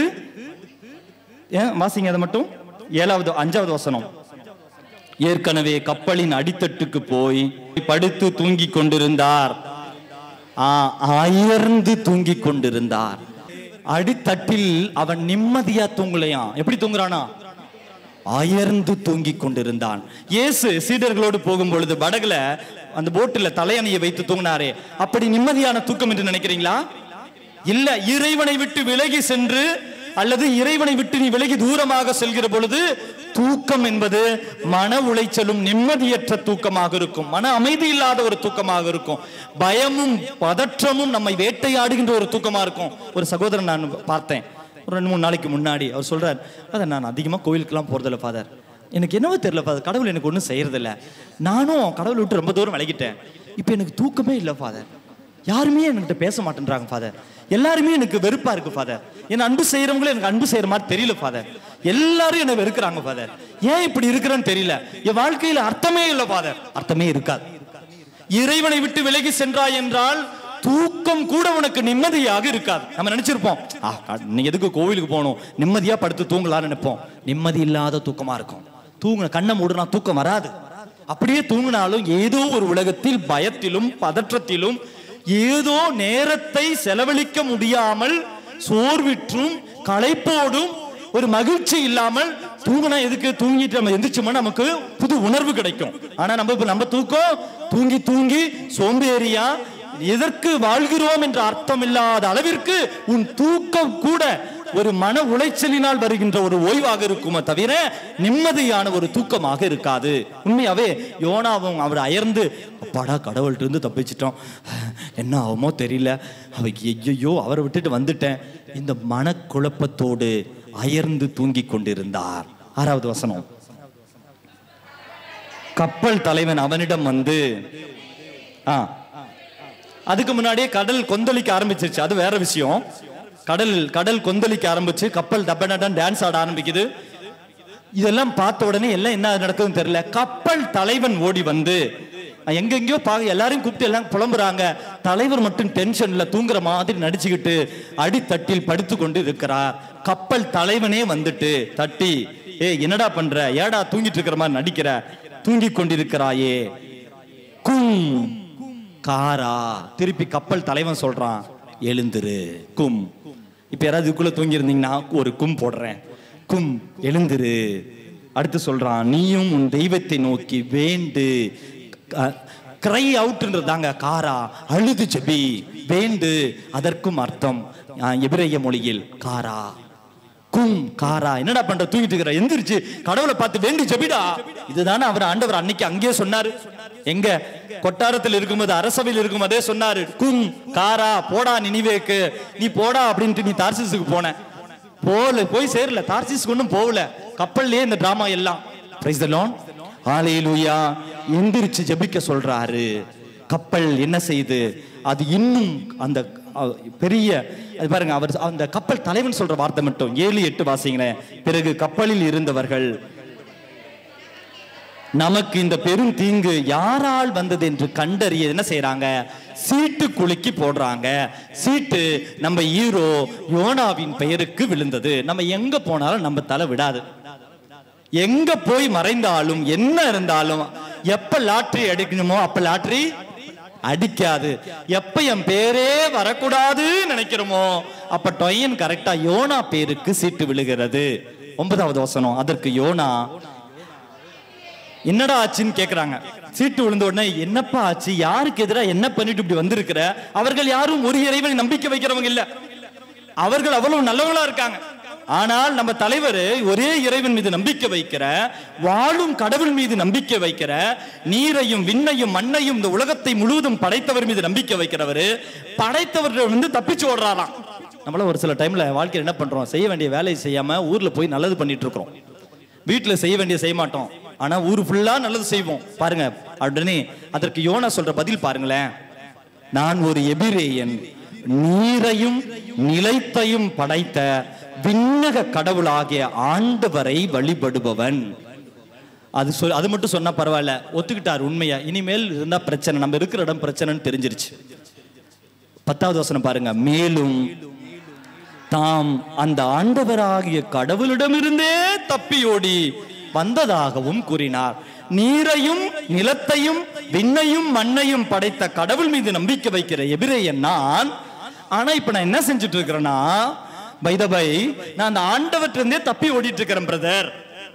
ஏன் வாசிங்க அதை மட்டும் ஏழாவது அஞ்சாவது வசனம் ஏற்கனவே கப்பலின் அடித்தட்டுக்கு போய் படுத்து தூங்கிக் கொண்டிருந்தார் ஆ, அயர்ந்து தூங்கிக் கொண்டிருந்தார் அடித்தட்டில் அவன் நிம்மதியா தூங்கலையாம் எப்படி தூங்குறானா அயர்ந்து தூங்கிக் கொண்டிருந்தான் இயேசு சீடர்களோடு போகும் பொழுது படகுல அந்த போட்டுல தலையணையை வைத்து தூங்கினாரே அப்படி நிம்மதியான தூக்கம் என்று நினைக்கிறீங்களா இல்ல இறைவனை விட்டு விலகி சென்று அல்லது இறைவனை விட்டு நீ விலகி தூரமாக செல்கிற பொழுது தூக்கம் என்பது மன உளைச்சலும் நிம்மதியற்ற தூக்கமாக இருக்கும் மன அமைதி இல்லாத ஒரு தூக்கமாக இருக்கும் பயமும் பதற்றமும் நம்மை வேட்டையாடுகின்ற ஒரு தூக்கமா இருக்கும் ஒரு சகோதரன் நான் பார்த்தேன் ஒரு ரெண்டு மூணு நாளைக்கு முன்னாடி அவர் சொல்றார் அதை நான் அதிகமாக கோயிலுக்கெல்லாம் போறதில்ல ஃபாதர் எனக்கு என்னவோ தெரியல ஃபாதர் கடவுள் எனக்கு ஒன்றும் செய்யறதில்ல நானும் கடவுளை விட்டு ரொம்ப தூரம் விலகிட்டேன் இப்போ எனக்கு தூக்கமே இல்லை ஃபாதர் யாருமே என்கிட்ட பேச மாட்டேன்றாங்க ஃபாதர் எல்லாருமே எனக்கு வெறுப்பா இருக்கு ஃபாதர் என் அன்பு செய்யறவங்களும் எனக்கு அன்பு செய்யற மாதிரி தெரியல ஃபாதர் எல்லாரும் என்னை வெறுக்கிறாங்க ஃபாதர் ஏன் இப்படி இருக்கிறேன்னு தெரியல என் வாழ்க்கையில அர்த்தமே இல்லை ஃபாதர் அர்த்தமே இருக்காது இறைவனை விட்டு விலகி சென்றாய் என்றால் தூக்கம் கூட உனக்கு நிம்மதியாக இருக்காது நம்ம நினைச்சிருப்போம் ஆ, க- நீ எதுக்கு கோவிலுக்கு போகணும் நிம்மதியா படுத்து தூங்கலாம்னு நினைப்போம் நிம்மதி இல்லாத தூக்கமா இருக்கும் தூங்க கண்ணை மூடுனா தூக்கம் வராது அப்படியே தூங்கினாலும் ஏதோ ஒரு உலகத்தில் பயத்திலும் பதற்றத்திலும் ஏதோ நேரத்தை செலவழிக்க முடியாமல் சோர்விற்றும் களைப்போடும் ஒரு மகிழ்ச்சி இல்லாமல் தூங்கினா எதுக்கு தூங்கிட்டு நம்ம எந்திரிச்சோம்னா நமக்கு புது உணர்வு கிடைக்கும் ஆனா நம்ம இப்ப நம்ம தூக்கம் தூங்கி தூங்கி சோம்பேறியா எதற்கு வாழ்கிறோம் என்ற அர்த்தம் இல்லாத அளவிற்கு உன் தூக்கம் கூட ஒரு மன உளைச்சலினால் வருகின்ற ஒரு ஓய்வாக இருக்குமே தவிர நிம்மதியான ஒரு தூக்கமாக இருக்காது உண்மையாவே யோனாவும் அவர் அயர்ந்து அப்பாடா கடவுள்கிட்ட இருந்து தப்பிச்சிட்டோம் என்ன ஆகுமோ தெரியல அவ ஐயோ அவரை விட்டுட்டு வந்துட்டேன் இந்த மனக்குழப்பத்தோடு அயர்ந்து தூங்கிக் கொண்டிருந்தார் ஆறாவது வசனம் கப்பல் தலைவன் அவனிடம் வந்து ஆ அதுக்கு முன்னாடியே கடல் கொந்தளிக்க ஆரம்பிச்சிருச்சு அது வேற விஷயம் கடல் கடல் கொந்தளிக்க ஆரம்பிச்சு கப்பல் டப்பனடன் டான்ஸ் ஆட ஆரம்பிக்குது இதெல்லாம் பார்த்த உடனே எல்லாம் என்ன நடக்குதுன்னு தெரியல கப்பல் தலைவன் ஓடி வந்து எங்கெங்கயோ பா எல்லாரையும் கூப்பிட்டு எல்லாம் புலம்புறாங்க தலைவர் மட்டும் டென்ஷன்ல தூங்குற மாதிரி நடிச்சுக்கிட்டு அடித்தட்டில் படுத்து கொண்டு இருக்கிறார் கப்பல் தலைவனே வந்துட்டு தட்டி ஏ என்னடா பண்ற ஏடா தூங்கிட்டு இருக்கிற மாதிரி நடிக்கிற தூங்கி கொண்டிருக்கிறாயே கும் காரா திருப்பி கப்பல் தலைவன் சொல்றான் எழுந்துரு கும் இப்ப யாராவது இதுக்குள்ள தூங்கி இருந்தீங்கன்னா ஒரு கும் போடுறேன் கும் எழுந்துரு அடுத்து சொல்றான் நீயும் உன் தெய்வத்தை நோக்கி வேண்டு கிரை அவுட்ன்றதாங்க காரா அழுது ஜெபி வேண்டு அதற்கும் அர்த்தம் அஹ், எபிரேய மொழியில் காரா கும் காரா என்னடா பண்ற தூங்கிட்டு இருக்கிற எந்திரிச்சு கடவுளை பார்த்து வேண்டி ஜெபிடா இதுதானே அவர் ஆண்டவர் அன்னைக்கு அங்கேயே சொன்னாரு எங்க கொட்டாரத்தில் இருக்கும்போது அரசவையில் இருக்கும்போதே சொன்னாரு கும் காரா போடா நினிவேக்கு நீ போடா அப்படின்ட்டு நீ தார்சிஸுக்கு போன போல போய் சேரல தார்சிஸ்க்கு ஒன்றும் போகல கப்பல்லே இந்த டிராமா எல்லாம் பிரைஸ் த லார்ட் ஹalleluya எந்திரிச்சு ஜெபிக்க சொல்றாரு கப்பல் என்ன செய்யுது அது இன்னும் அந்த அஹ், பெரிய அது பாருங்க அவர் அந்த கப்பல் தலைவன் சொல்ற வார்த்தை மட்டும் ஏழு எட்டு வாசிங்களேன் பிறகு கப்பலில் இருந்தவர்கள் நமக்கு இந்த பெரும் தீங்கு யாரால் வந்தது என்று கண்டறிய என்ன செய்றாங்க சீட்டு குலுக்கி போடுறாங்க சீட்டு நம்ம ஹீரோ யோனாவின் பெயருக்கு விழுந்தது நம்ம எங்க போனாலும் நம்ம தலை விடாது எங்க போய் மறைந்தாலும் என்ன இருந்தாலும் எப்ப லாட்டரி அடிக்கணுமோ அப்ப லாட்டரி அடிக்காது எப்ப என் பேரே வரக்கூடாது நினைக்கிறோமோ அப்ப டொயன் கரெக்டா யோனா பேருக்கு சீட்டு விழுகிறது ஒன்பதாவது வசனம் அதற்கு யோனா என்னடா ஆச்சுன்னு கேக்குறாங்க சீட்டு விழுந்த உடனே என்னப்பா ஆச்சு யாருக்கு எதிராக என்ன பண்ணிட்டு இப்படி வந்திருக்கிற அவர்கள் யாரும் ஒரு இறைவனை நம்பிக்கை வைக்கிறவங்க இல்ல அவர்கள் அவ்வளவு நல்லவங்களா இருக்காங்க ஆனால் நம்ம தலைவர் ஒரே இறைவன் மீது நம்பிக்கை வைக்கிற வாழும் கடவுள் மீது நம்பிக்கை வைக்கிற நீரையும் விண்ணையும் மண்ணையும் இந்த உலகத்தை முழுவதும் படைத்தவர் மீது நம்பிக்கை வைக்கிறவர் படைத்தவர்கள் வந்து தப்பிச்சு ஓடுறாராம் நம்மள ஒரு சில டைம்ல வாழ்க்கையில் என்ன பண்றோம் செய்ய வேண்டிய வேலையை செய்யாம ஊர்ல போய் நல்லது பண்ணிட்டு இருக்கிறோம் வீட்டுல செய்ய வேண்டிய செய்ய மாட்டோம் ஆனா ஊர் ஃபுல்லா நல்லது செய்வோம் பாருங்க உடனே அதற்கு யோனா சொல்ற பதில் பாருங்களேன் நான் ஒரு எபிரேயன் நீரையும் நிலைத்தையும் படைத்த விண்ணக கடவுளாகிய ஆண்டவரை வழிபடுபவன் அது சொல் அது மட்டும் சொன்னா பரவாயில்ல ஒத்துக்கிட்டார் உண்மையா இனிமேல் இருந்தா பிரச்சனை நம்ம இருக்கிற இடம் பிரச்சனைன்னு தெரிஞ்சிருச்சு பத்தாவது வசனம் பாருங்க மேலும் தாம் அந்த ஆண்டவராகிய கடவுளிடமிருந்தே தப்பியோடி வந்ததாகவும் கூறினார் நீரையும் நிலத்தையும் விண்ணையும் மண்ணையும் படைத்த கடவுள் மீது நம்பிக்கை வைக்கிற எபிரேயன் நான் ஆனா இப்ப நான் என்ன செஞ்சுட்டு இருக்கிறேன்னா பை நான் அந்த ஆண்டவற்றிருந்தே தப்பி ஓடிட்டு இருக்கிறேன் பிரதர்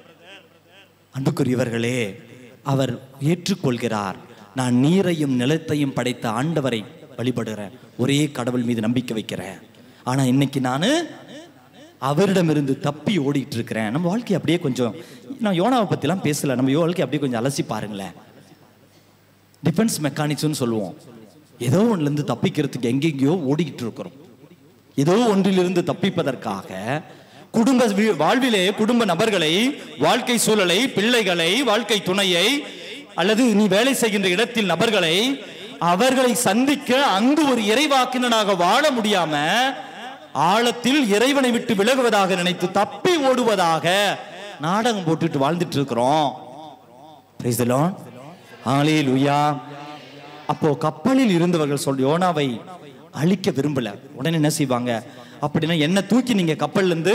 அன்புக்குரியவர்களே அவர் ஏற்றுக்கொள்கிறார் நான் நீரையும் நிலத்தையும் படைத்த ஆண்டவரை வழிபடுகிறேன் ஒரே கடவுள் மீது நம்பிக்கை வைக்கிறேன் ஆனா இன்னைக்கு நான் அவரிடமிருந்து தப்பி ஓடிட்டு இருக்கிறேன் நம்ம வாழ்க்கை அப்படியே கொஞ்சம் நான் யோனாவை பத்திலாம் பேசல நம்ம வாழ்க்கை அப்படியே கொஞ்சம் அலசி பாருங்களேன் டிஃபென்ஸ் மெக்கானிக்ஸ்னு சொல்லுவோம் ஏதோ ஒண்ணுல இருந்து தப்பிக்கிறதுக்கு எங்கெங்கேயோ ஓடிக்கிட்டு இருக்கிறோம் ஏதோ ஒன்றிலிருந்து தப்பிப்பதற்காக குடும்ப வீ- வாழ்விலே குடும்ப நபர்களை வாழ்க்கை சூழலை பிள்ளைகளை வாழ்க்கை துணையை அல்லது நீ வேலை செய்கின்ற இடத்தில் நபர்களை அவர்களை சந்திக்க அங்கு ஒரு இறைவாக்கினனாக வாழ முடியாம ஆழத்தில் இறைவனை விட்டு விலகுவதாக நினைத்து தப்பி ஓடுவதாக நாடகம் போட்டுட்டு வாழ்ந்துட்டு இருக்கிறோம் Praise the Lord. Hallelujah. அப்போ கப்பலில் இருந்தவர்கள் சொல் யோனாவை அழிக்க விரும்பல உடனே என்ன செய்வாங்க அப்படின்னா என்ன தூக்கி நீங்க கப்பல்ல இருந்து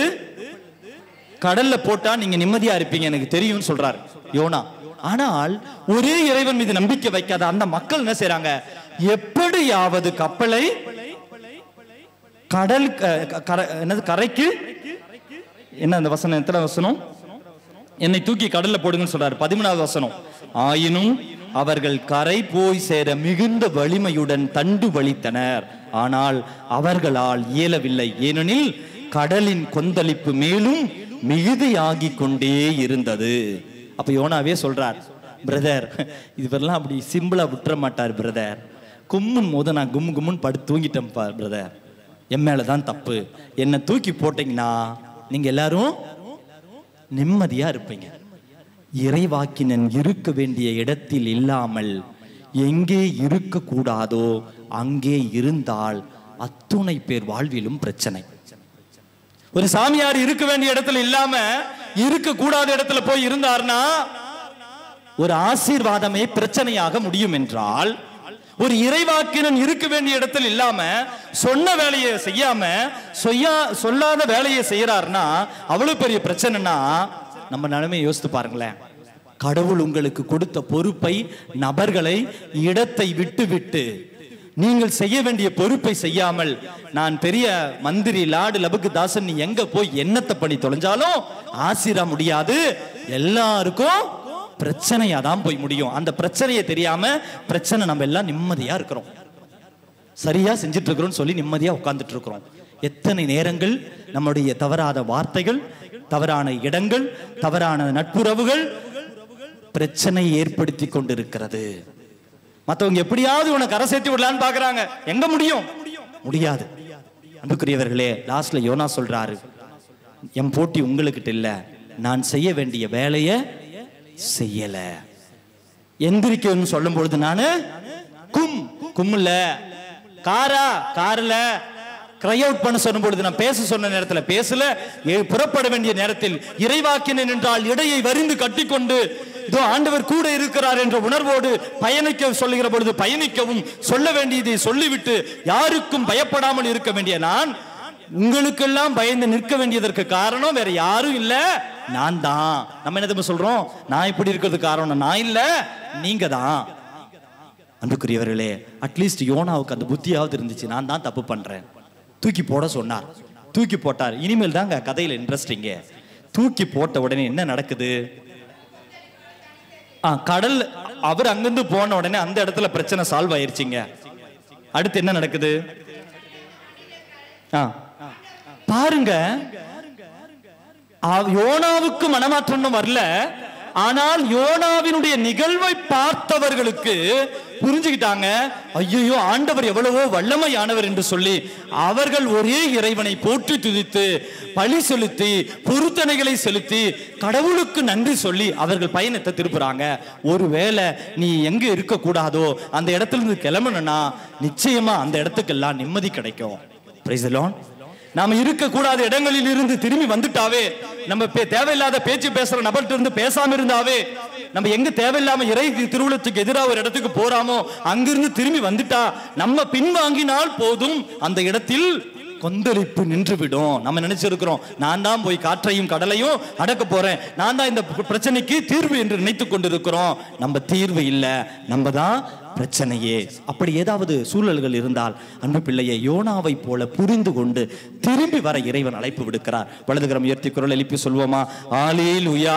கடல்ல போட்டா நீங்க நிம்மதியா இருப்பீங்க எனக்கு தெரியும்னு சொல்றாரு யோனா ஆனால் ஒரே இறைவன் மீது நம்பிக்கை வைக்காத அந்த மக்கள் என்ன செய்றாங்க எப்படியாவது கப்பலை கடல் க- க- கரை என்னது கரைக்கு என்ன அந்த வசனம் எத்தனை வசனம் என்னை தூக்கி கடல்ல போடுங்கன்னு சொல்றாரு பதிமூணாவது வசனம் ஆயினும் அவர்கள் கரை போய் சேர மிகுந்த வலிமையுடன் தண்டு வலித்தனர் ஆனால் அவர்களால் இயலவில்லை ஏனெனில் கடலின் கொந்தளிப்பு மேலும் மிகுதியாகி கொண்டே இருந்தது அப்ப யோனாவே சொல்றார் பிரதர் இவரெல்லாம் அப்படி சிம்பிளா விட்டுற மாட்டார் பிரதர் கும்முன் போது நான் கும்மு கும்முன்னு படுத்து தூங்கிட்டேன் பிரதர் என் மேல தான் தப்பு என்னை தூக்கி போட்டீங்கன்னா நீங்க எல்லாரும் நிம்மதியா இருப்பீங்க இறைவாக்கினன் இருக்க வேண்டிய இடத்தில் இல்லாமல் எங்கே இருக்கக்கூடாதோ அங்கே இருந்தால் அத்துணை பேர் வாழ்விலும் பிரச்சனை ஒரு சாமியார் இருக்க வேண்டிய இடத்துல இல்லாம இருக்க கூடாத இடத்துல போய் இருந்தார்னா ஒரு ஆசீர்வாதமே பிரச்சனையாக முடியும் என்றால் ஒரு இறைவாக்கினன் இருக்க வேண்டிய இடத்தில் இல்லாம சொன்ன வேலையை செய்யாம சொய்யா சொல்லாத வேலையை செய்யறாருன்னா அவ்வளவு பெரிய பிரச்சனைனா நம்ம நிலைமையை யோசித்து பாருங்களேன் கடவுள் உங்களுக்கு கொடுத்த பொறுப்பை நபர்களை இடத்தை விட்டு விட்டு நீங்கள் செய்ய வேண்டிய பொறுப்பை செய்யாமல் நான் பெரிய மந்திரி லாடு லபுக்கு தாசன் நீ எங்க போய் என்னத்தை பண்ணி தொலைஞ்சாலும் ஆசிர முடியாது எல்லாருக்கும் பிரச்சனையா தான் போய் முடியும் அந்த பிரச்சனையை தெரியாம பிரச்சனை நம்ம எல்லாம் நிம்மதியா இருக்கிறோம் சரியா செஞ்சுட்டு இருக்கிறோம்னு சொல்லி நிம்மதியா உட்கார்ந்துட்டு இருக்கிறோம் எத்தனை நேரங்கள் நம்முடைய தவறாத வார்த்தைகள் தவறான இடங்கள் தவறான நட்புறவுகள் பிரச்சனை ஏற்படுத்தி கொண்டிருக்கிறது மத்தவங்க எப்படியாவது உன கரை சேர்த்து விடலான்னு பாக்குறாங்க எங்க முடியும் முடியாது அன்புக்குரியவர்களே லாஸ்ட்ல யோனா சொல்றாரு என் போட்டி உங்களுக்கிட்ட இல்ல நான் செய்ய வேண்டிய வேலையை செய்யல எந்திரிக்கணும்னு சொல்லும் பொழுது நானு கும் கும்ல காரா கார்ல கிரை அவுட் பண்ண சொல்லும் பொழுது நான் பேச சொன்ன நேரத்துல பேசல ஏ- புறப்பட வேண்டிய நேரத்தில் இறைவாக்கினன் என்றால் இடையை வரிந்து கட்டிக்கொண்டு இதோ ஆண்டவர் கூட இருக்கிறார் என்ற உணர்வோடு பயணிக்க சொல்லுகிற பொழுது பயணிக்கவும் சொல்ல வேண்டியதை சொல்லிவிட்டு யாருக்கும் பயப்படாமல் இருக்க வேண்டிய நான் உங்களுக்கெல்லாம் பயந்து நிற்க வேண்டியதற்கு காரணம் வேற யாரும் இல்ல நான் தான் நம்ம என்ன தெரியுமா சொல்றோம் நான் இப்படி இருக்கிறதுக்கு காரணம் நான் இல்ல நீங்க தான் அன்புக்குரியவர்களே அட்லீஸ்ட் யோனாவுக்கு அந்த புத்தியாவது இருந்துச்சு நான் தான் தப்பு பண்றேன் தூக்கி போட சொன்னார் தூக்கி போட்டார் இனிமேல் தாங்க கதையில இன்ட்ரெஸ்டிங்க தூக்கி போட்ட உடனே என்ன நடக்குது ஆ கடல் அவர் அங்கிருந்து போன உடனே அந்த இடத்துல பிரச்சனை சால்வ் ஆயிருச்சுங்க அடுத்து என்ன நடக்குது ஆ பாருங்க ஆ- யோனாவுக்கு மனமாற்றம் வரல ஆனால் யோனாவினுடைய நிகழ்வை பார்த்தவர்களுக்கு புரிஞ்சுக்கிட்டாங்க ஐயோ ஆண்டவர் எவ்வளவோ வல்லமையானவர் என்று சொல்லி அவர்கள் ஒரே இறைவனை போற்றி துதித்து பழி செலுத்தி பொருத்தனைகளை செலுத்தி கடவுளுக்கு நன்றி சொல்லி அவர்கள் பயணத்தை திருப்புறாங்க ஒருவேளை நீ எங்க இருக்க கூடாதோ அந்த இடத்துல இருந்து கிளம்பணும்னா நிச்சயமா அந்த இடத்துக்கெல்லாம் நிம்மதி கிடைக்கும் Praise the Lord. நாம இருக்கக்கூடாத இடங்களில் இருந்து திரும்பி வந்துட்டாவே நம்ம பே- தேவையில்லாத பேச்சு பேசுற நபர்கிட்ட இருந்து பேசாம இருந்தாவே நம்ம எங்க தேவையில்லாம இறை திருவுளத்துக்கு எதிராக ஒரு இடத்துக்கு போறாமோ அங்கிருந்து திரும்பி வந்துட்டா நம்ம பின்வாங்கினால் போதும் அந்த இடத்தில் கொந்தளிப்பு நின்றுவிடும் நம்ம நினைச்சிருக்கிறோம் நான் தான் போய் காற்றையும் கடலையும் அடக்க போறேன் நான் தான் இந்த பி- பிரச்சனைக்கு தீர்வு என்று நினைத்துக் கொண்டிருக்கிறோம் நம்ம தீர்வு இல்ல நம்ம தான் பிரச்சனையே அப்படி ஏதாவது சூழல்கள் இருந்தால் அன்பு பிள்ளையை யோனாவை போல புரிந்து கொண்டு திரும்பி வர இறைவன் அழைப்பு விடுக்கிறார் வலதுகரம் உயர்த்தி குரல் எழுப்பி சொல்வோமா ஆலேல் உயா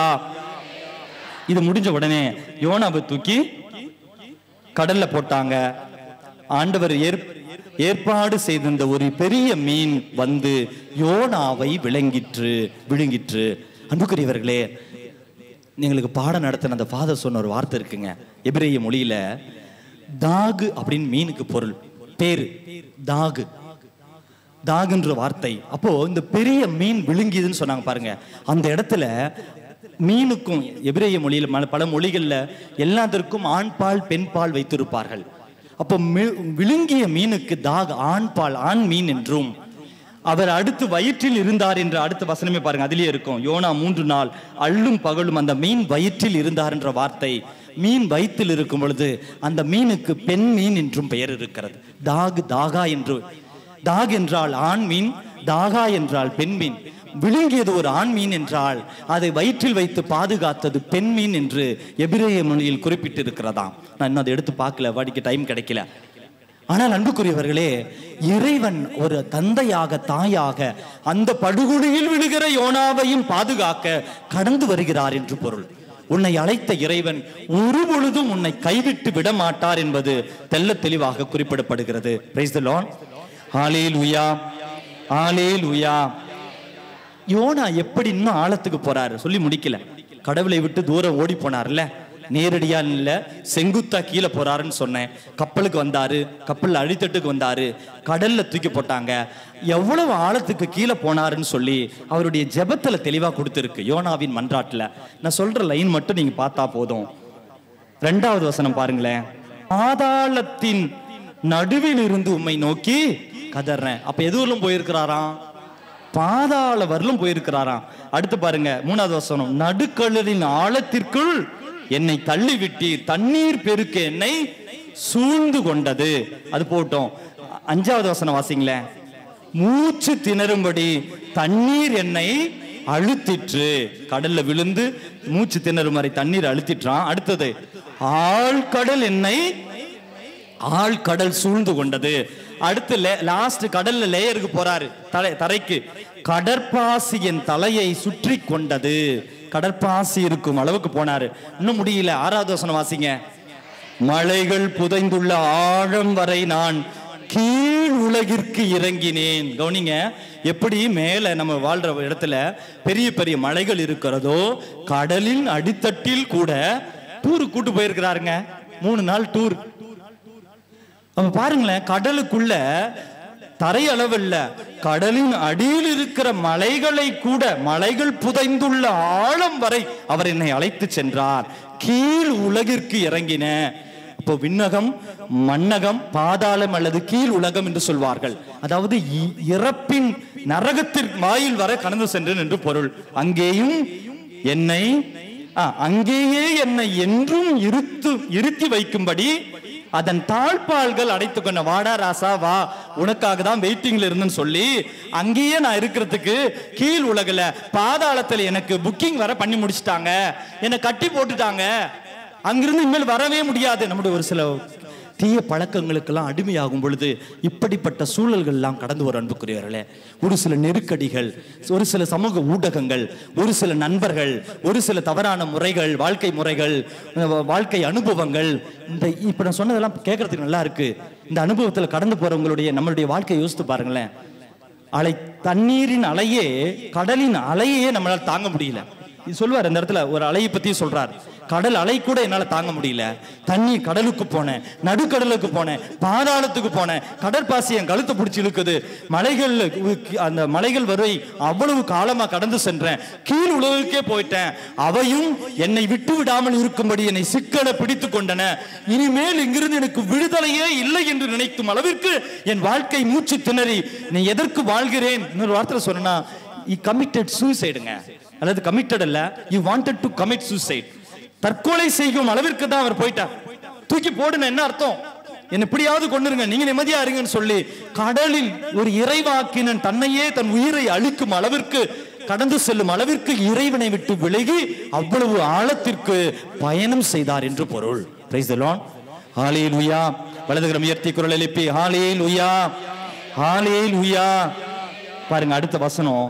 இது முடிஞ்ச உடனே யோனாவை தூக்கி கடல்ல போட்டாங்க ஆண்டவர் ஏற் ஏற்பாடு செய்திருந்த ஒரு பெரிய மீன் வந்து யோனாவை விளங்கிற்று விழுங்கிற்று அன்புக்குரியவர்களே எங்களுக்கு பாடம் நடத்தின அந்த ஃபாதர் சொன்ன ஒரு வார்த்தை இருக்குங்க எபிரேய மொழியில தாகு அப்படின்னு மீனுக்கு பொருள் பேரு தாகு தாகுன்ற வார்த்தை அப்போ இந்த பெரிய மீன் விழுங்கியதுன்னு சொன்னாங்க பாருங்க அந்த இடத்துல மீனுக்கும் எபிரேய மொழியில ம- பல மொழிகள்ல எல்லாத்திற்கும் ஆண் பால் பெண் பால் வைத்திருப்பார்கள் அப்போ மி- விழுங்கிய மீனுக்கு தாக ஆண் பால் ஆண் மீன் என்றும் அவர் அடுத்து வயிற்றில் இருந்தார் என்று அடுத்த வசனமே பாருங்க அதிலேயே இருக்கும் யோனா மூன்று நாள் அள்ளும் பகலும் அந்த மீன் வயிற்றில் இருந்தார் என்ற வார்த்தை மீன் வயிற்றில் இருக்கும் பொழுது அந்த மீனுக்கு பெண் மீன் என்றும் பெயர் இருக்கிறது தாகு தாகா என்று தாக் என்றால் ஆண் மீன் தாகா என்றால் பெண் மீன் விழுங்கியது ஒரு ஆண் மீன் என்றால் அதை வயிற்றில் வைத்து பாதுகாத்தது பெண் மீன் என்று எபிரேய மொழியில் குறிப்பிட்டிருக்கிறதாம் நான் இன்னும் அதை எடுத்து பார்க்கல வாடிக்க டைம் கிடைக்கல ஆனால் அன்புக்குரியவர்களே இறைவன் ஒரு தந்தையாக தாயாக அந்த படுகொலியில் விழுகிற யோனாவையும் பாதுகாக்க கடந்து வருகிறார் என்று பொருள் உன்னை அழைத்த இறைவன் ஒரு பொழுதும் உன்னை கைவிட்டு விட மாட்டார் என்பது தெல்ல தெளிவாக குறிப்பிடப்படுகிறது praise the lord hallelujah hallelujah யோனா எப்படி இன்னும் ஆழத்துக்கு போறாரு சொல்லி முடிக்கல கடவுளை விட்டு தூரம் ஓடி போனார்ல நேரடியா இல்ல செங்குத்தா கீழே போறாருன்னு சொன்னேன் கப்பலுக்கு வந்தாரு கப்பல்ல அடித்தட்டுக்கு வந்தாரு கடல்ல தூக்கி போட்டாங்க எவ்வளவு ஆழத்துக்கு கீழே போனாருன்னு சொல்லி அவருடைய ஜெபத்துல தெளிவா கொடுத்துருக்கு யோனாவின் மன்றாட்டுல நான் சொல்ற லைன் மட்டும் நீங்க பார்த்தா போதும் ரெண்டாவது வசனம் பாருங்களேன் பாதாளத்தின் நடுவில் இருந்து உம்மை நோக்கி கதறேன் அப்ப எதுவரையும் போயிருக்கிறாராம் பாதாள வரலும் போயிருக்கிறாராம் அடுத்து பாருங்க மூணாவது வசனம் நடுக்கடலின் ஆழத்திற்குள் என்னை தள்ளி விட்டு தண்ணீர் பெருக்க என்னை சூழ்ந்து கொண்டது அது போட்டோம் அஞ்சாவது வசனம் வாசிங்களேன் மூச்சு திணறும்படி தண்ணீர் என்னை அழுத்திற்று கடல்ல விழுந்து மூச்சு திணறும் வரை தண்ணீர் அழுத்திற்றான் அடுத்தது ஆழ்கடல் என்னை ஆழ்கடல் சூழ்ந்து கொண்டது அடுத்து லாஸ்ட் கடல்ல லேயருக்கு போறாரு தலை தரைக்கு கடற்பாசி என் தலையை சுற்றி கொண்டது கடற்பாசி இருக்கும் அளவுக்கு போனாரு இன்னும் முடியல ஆறாவது வசனம் வாசிங்க மலைகள் புதைந்துள்ள ஆழம் வரை நான் கீழ் உலகிற்கு இறங்கினேன் கவனிங்க எப்படி மேல நம்ம வாழ்ற இடத்துல பெரிய பெரிய மலைகள் இருக்கிறதோ கடலின் அடித்தட்டில் கூட டூர் கூட்டு போயிருக்கிறாருங்க மூணு நாள் டூர் அப்ப பாருங்களேன் கடலுக்குள்ள தரை அளவல்ல கடலின் அடியில் இருக்கிற மலைகளை கூட மலைகள் புதைந்துள்ள ஆழம் வரை அவர் என்னை அழைத்து சென்றார் கீழ் உலகிற்கு இறங்கின இப்போ விண்ணகம் மண்ணகம் பாதாளம் அல்லது கீழ் உலகம் என்று சொல்வார்கள் அதாவது இ- இறப்பின் நரகத்திற்கு வாயில் வரை கடந்து சென்றேன் என்று பொருள் அங்கேயும் என்னை ஆ, அங்கேயே என்னை என்றும் இருத்து இருத்தி வைக்கும்படி அதன் தாழ்பால்கள் அடைத்து கொண்ட வாடா ராசா வா உனக்காக தான் வெயிட்டிங்ல இருந்துன்னு சொல்லி அங்கேயே நான் இருக்கிறதுக்கு கீழ் உலகுல பாதாளத்துல எனக்கு புக்கிங் வர பண்ணி முடிச்சிட்டாங்க என்னை கட்டி போட்டுட்டாங்க அங்கிருந்து இனிமேல் வரவே முடியாது நம்முடைய ஒரு சில தீய பழக்கங்களுக்கெல்லாம் அடிமையாகும் பொழுது இப்படிப்பட்ட சூழல்கள் எல்லாம் கடந்து வரும் அன்புக்குரியவர்களே ஒரு சில நெருக்கடிகள் ஒரு சில சமூக ஊடகங்கள் ஒரு சில நண்பர்கள் ஒரு சில தவறான முறைகள் வாழ்க்கை முறைகள் அஹ் வாழ்க்கை அனுபவங்கள் இந்த இப்ப நான் சொன்னதெல்லாம் கேட்கறதுக்கு நல்லா இருக்கு இந்த அனுபவத்துல கடந்து போறவங்களுடைய நம்மளுடைய வாழ்க்கையை யோசித்து பாருங்களேன் அலை தண்ணீரின் அலையே கடலின் அலையே நம்மளால தாங்க முடியல இது சொல்லுவார் இந்த இடத்துல ஒரு அலையை பத்தி சொல்றார் கடல் அலை கூட என்னால தாங்க முடியல தண்ணி கடலுக்கு போனேன் நடுக்கடலுக்கு போனேன் பாதாளத்துக்கு போனேன் கடற்பாசி என் கழுத்தை பிடிச்சி இழுக்குது மலைகள் அந்த மலைகள் வரை அவ்வளவு காலமா கடந்து சென்றேன் கீழ் உலகுக்கே போயிட்டேன் அவையும் என்னை விட்டு விடாமல் இருக்கும்படி என்னை சிக்கன பிடித்து கொண்டன இனிமேல் இங்கிருந்து எனக்கு விடுதலையே இல்லை என்று நினைக்கும் அளவிற்கு என் வாழ்க்கை மூச்சு திணறி நீ எதற்கு வாழ்கிறேன் இன்னொரு வார்த்தை சொன்னா இ கமிட்டட் சூசைடுங்க அல்லது கமிட்டட் அல்ல you wanted to commit suicide தற்கொலை செய்யும் அளவிற்கு தான் அவர் போயிட்டார் தூக்கி போடுன என்ன அர்த்தம் என்ன எப்படியாவது கொண்டுருங்க நீங்க நிம்மதியா இருங்கன்னு சொல்லி கடலில் ஒரு இறைவாக்கினன் தன்னையே தன் உயிரை அழிக்கும் அளவிற்கு கடந்து செல்லும் அளவிற்கு இறைவனை விட்டு விலகி அவ்வளவு ஆழத்திற்கு பயணம் செய்தார் என்று பொருள் பிரைஸ் தி லார்ட் ஹalleluya வலதுகரம் உயர்த்தி குரல் எழுப்பி ஹalleluya ஹalleluya பாருங்க அடுத்த வசனம்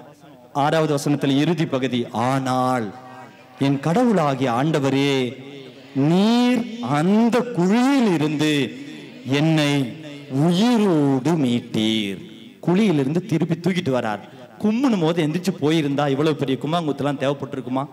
ஆறாவது வசனத்தில் இறுதி பகுதி ஆனால் என் கடவுளாகிய ஆண்டவரே நீர் அந்த குழியில் இருந்து என்னை உயிரோடு மீட்டீர் குழியிலிருந்து திருப்பி தூக்கிட்டு வரார் கும்முனும் போது எந்திரிச்சு போயிருந்தா இவ்வளவு பெரிய கும்மாங்குத்துலாம் தேவைப்பட்டிருக்குமா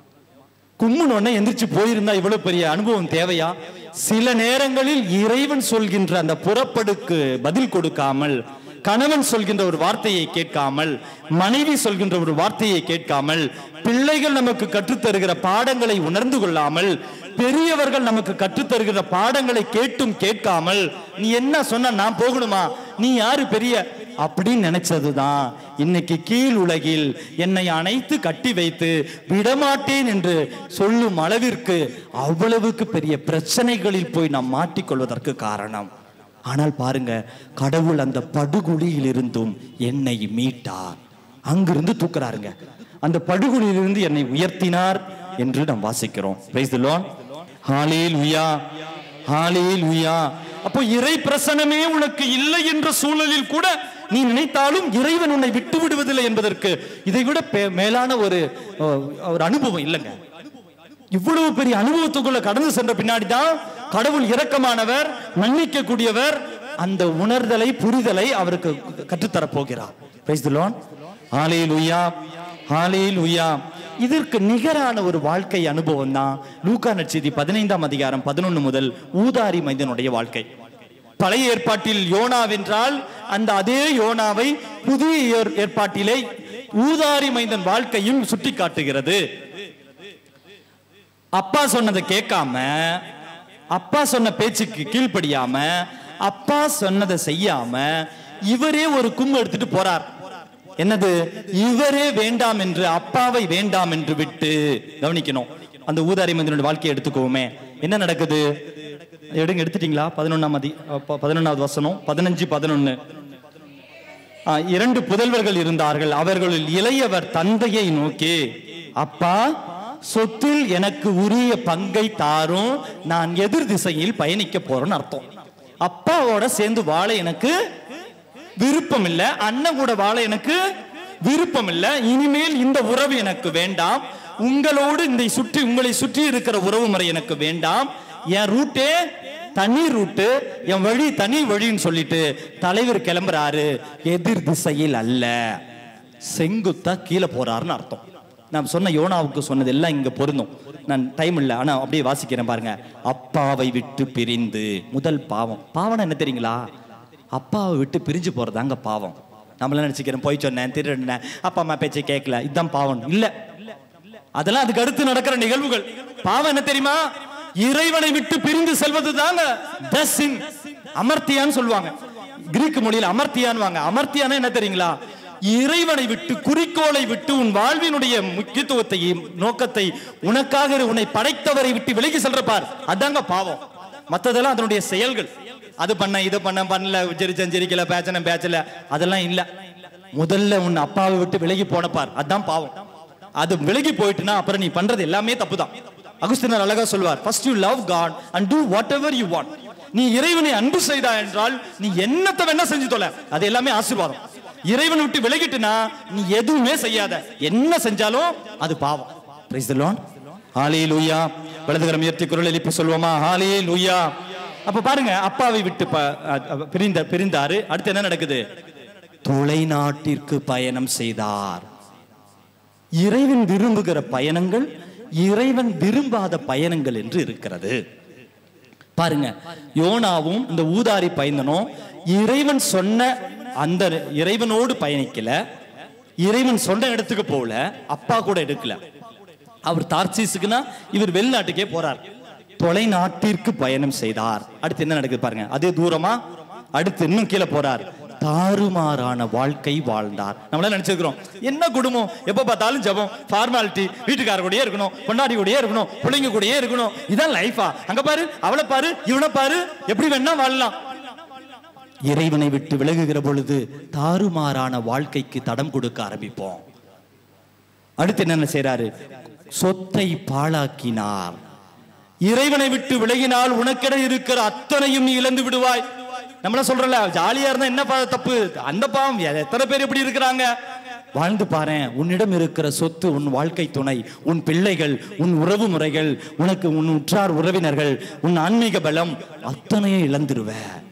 கும்முன உடனே எந்திரிச்சு போயிருந்தா இவ்வளவு பெரிய அனுபவம் தேவையா சில நேரங்களில் இறைவன் சொல்கின்ற அந்த புறப்படுக்கு பதில் கொடுக்காமல் கணவன் சொல்கின்ற ஒரு வார்த்தையை கேட்காமல் மனைவி சொல்கின்ற ஒரு வார்த்தையை கேட்காமல் பிள்ளைகள் நமக்கு கற்றுத்தருகிற பாடங்களை உணர்ந்து கொள்ளாமல் பெரியவர்கள் நமக்கு கற்றுத்தருகிற பாடங்களை கேட்டும் கேட்காமல் நீ என்ன சொன்ன நான் போகணுமா நீ யாரு பெரிய அப்படின்னு நினைச்சதுதான் இன்னைக்கு கீழ் உலகில் என்னை அணைத்து கட்டி வைத்து விடமாட்டேன் என்று சொல்லும் அளவிற்கு அவ்வளவுக்கு பெரிய பிரச்சனைகளில் போய் நாம் மாட்டிக்கொள்வதற்கு காரணம் ஆனால் பாருங்க கடவுள் அந்த படுகுழியில் இருந்தும் என்னை மீட்டார் அங்கிருந்து தூக்குறாருங்க அந்த படுகுழியிலிருந்து என்னை உயர்த்தினார் என்று நாம் வாசிக்கிறோம் Praise the Lord. Hallelujah. ஹalleluya அப்போ இறை பிரசனமே உனக்கு இல்லை என்ற சூழலில் கூட நீ நினைத்தாலும் இறைவன் உன்னை விட்டு விடுவதில்லை என்பதற்கு இதை விட பே- மேலான ஒரு அஹ், ஒரு அனுபவம் இல்லைங்க இவ்வளவு பெரிய அனுபவத்துக்குள்ள கடந்து சென்ற பின்னாடி தான் கடவுள் இரக்கமானவர் மன்னிக்க கூடியவர் அந்த உணர்தலை புரிதலை அவருக்கு கற்றுத்தரப் போகிறார் பிரைஸ் தி லார்ட் ஹalleluya ஹalleluya இதற்கு நிகரான ஒரு வாழ்க்கை அனுபவம் தான் லூக்கா நற்செய்தி பதினைந்தாம் அதிகாரம் பதினொன்னு முதல் ஊதாரி மைந்தனுடைய வாழ்க்கை பழைய ஏற்பாட்டில் யோனா வென்றால் அந்த அதே யோனாவை புதிய ஏற்- ஏற்பாட்டிலே ஊதாரி மைந்தன் வாழ்க்கையும் சுட்டி காட்டுகிறது அப்பா சொன்னதை கேட்காம அப்பா சொன்ன பேச்சுக்கு கீழ்ப்படியாம அப்பா சொன்னதை செய்யாம இவரே ஒரு கும் எடுத்துட்டு போறார் என்னது இவரே வேண்டாம் என்று அப்பாவை வேண்டாம் என்று விட்டு கவனிக்கணும் அந்த ஊதாரி மந்திரனுடைய வாழ்க்கையை எடுத்துக்கோமே என்ன நடக்குது எடுங்க எடுத்துட்டீங்களா பதினொன்னாம் அதி ப- பதினொன்னாவது வசனம் பதினஞ்சு பதினொன்னு ஆ, இரண்டு புதல்வர்கள் இருந்தார்கள் அவர்களில் இளையவர் தந்தையை நோக்கி அப்பா சொத்தில் எனக்கு உரிய பங்கை தாரும் நான் எதிர் திசையில் பயணிக்க போறேன்னு அர்த்தம் அப்பாவோட சேர்ந்து வாழ எனக்கு விருப்பம் இல்ல அண்ணன் கூட வாழ எனக்கு விருப்பம் இல்ல இனிமேல் இந்த உறவு எனக்கு வேண்டாம் உங்களோடு இந்த சுற்றி உங்களை சுற்றி இருக்கிற உறவு முறை எனக்கு வேண்டாம் என் ரூட்டே தனி ரூட்டு என் வழி தனி வழின்னு சொல்லிட்டு தலைவர் கிளம்புறாரு எதிர் திசையில் அல்ல செங்குத்தா கீழே போறாருன்னு அர்த்தம் நான் சொன்ன யோனாவுக்கு சொன்னது எல்லாம் இங்க பொருந்தும் நான் டைம் இல்லை ஆனா அப்படியே வாசிக்கிறேன் பாருங்க அப்பாவை விட்டு பிரிந்து முதல் பாவம் பாவம் என்ன தெரியுங்களா அப்பாவை விட்டு பிரிஞ்சு போறதாங்க பாவம் நம்மளாம் நினைச்சுக்கிறேன் போய் சொன்னேன் திருடினேன் அப்பா அம்மா பேச்சை கேட்கல இதுதான் பாவம் இல்ல அதெல்லாம் அதுக்கு அடுத்து நடக்கிற நிகழ்வுகள் பாவம் என்ன தெரியுமா இறைவனை விட்டு பிரிந்து செல்வது தாங்க அமர்த்தியான்னு சொல்லுவாங்க கிரீக் மொழியில் அமர்த்தியான்னு வாங்க அமர்த்தியானா என்ன தெரியுங்களா இறைவனை விட்டு குறிக்கோளை விட்டு உன் வாழ்வினுடைய முக்கியத்துவத்தையும் நோக்கத்தை உனக்காக உன்னை படைத்தவரை விட்டு விலகி செல்ற பார் அதாங்க பாவம் மத்ததெல்லாம் அதனுடைய செயல்கள் அது பண்ண இது பண்ண பண்ணல உச்சரிச்சன் சிரிக்கல பேச்சன பேச்சல அதெல்லாம் இல்ல முதல்ல உன் அப்பாவை விட்டு விலகி போன பார் அதான் பாவம் அது விலகி போயிட்டுனா அப்புறம் நீ பண்றது எல்லாமே தப்பு தான் அகுஸ்தினர் அழகா சொல்வார் first you love God and do whatever you want நீ இறைவனை அன்பு செய்தா என்றால் நீ என்னத்தை வேணா செஞ்சு தொலை அது எல்லாமே ஆசீர்வாதம் இறைவனை விட்டு விலகிட்டுனா நீ எதுவுமே செய்யாத என்ன செஞ்சாலும் அது பாவம் பிரைஸ் தி லார்ட் ஹalleluya வலதுகரம் உயர்த்தி குரல் எழுப்பி சொல்வோமா ஹalleluya அப்ப பாருங்க அப்பாவை விட்டு ப- அ- அ- பிரிந்த பிரிந்தாரு அடுத்து என்ன நடக்குது தொலைநாட்டிற்கு பயணம் செய்தார் இறைவன் விரும்புகிற பயணங்கள் இறைவன் விரும்பாத பயணங்கள் என்று இருக்கிறது பாருங்க யோனாவும் இந்த ஊதாரி பயந்தனும் இறைவன் சொன்ன அந்த இறைவனோடு பயணிக்கல இறைவன் சொன்ன இடத்துக்கு போகல அப்பா கூட எடுக்கல அவர் தார்சீஸுக்குன்னா இவர் வெளிநாட்டுக்கே போறார் தொலைநாட்டிற்கு பயணம் செய்தார் அடுத்து என்ன நடக்குது பாருங்க அதே தூரமா அடுத்து இன்னும் கீழே போறார் தாறுமாறான வாழ்க்கை வாழ்ந்தார் நம்மளாம் நினைச்சிருக்கிறோம் என்ன குடும்பம் எப்ப பார்த்தாலும் ஜெபம் ஃபார்மாலிட்டி வீட்டுக்கார கூடயே இருக்கணும் பொண்டாடி கூடயே இருக்கணும் பிள்ளைங்க கூடயே இருக்கணும் இதான் லைஃபா அங்க பாரு அவளை பாரு இவனை பாரு எப்படி வேணா வாழலாம் இறைவனை விட்டு விலகுகிற பொழுது தாறுமாறான வாழ்க்கைக்கு தடம் கொடுக்க ஆரம்பிப்போம் அடுத்து என்னென்ன செய்றாரு சொத்தை பாழாக்கினார் இறைவனை விட்டு விலகினால் உனக்கிட இருக்கிற அத்தனையும் நீ இழந்து விடுவாய் நம்மள சொல்றல ஜாலியா இருந்தா என்ன பா- தப்பு அந்த பாவம் எ- எத்தனை பேர் இப்படி இருக்கிறாங்க வாழ்ந்து பாரேன் உன்னிடம் இருக்கிற சொத்து உன் வாழ்க்கை துணை உன் பிள்ளைகள் உன் உறவு முறைகள் உனக்கு உன் உற்றார் உறவினர்கள் உன் ஆன்மீக பலம் அத்தனையும் இழந்துருவ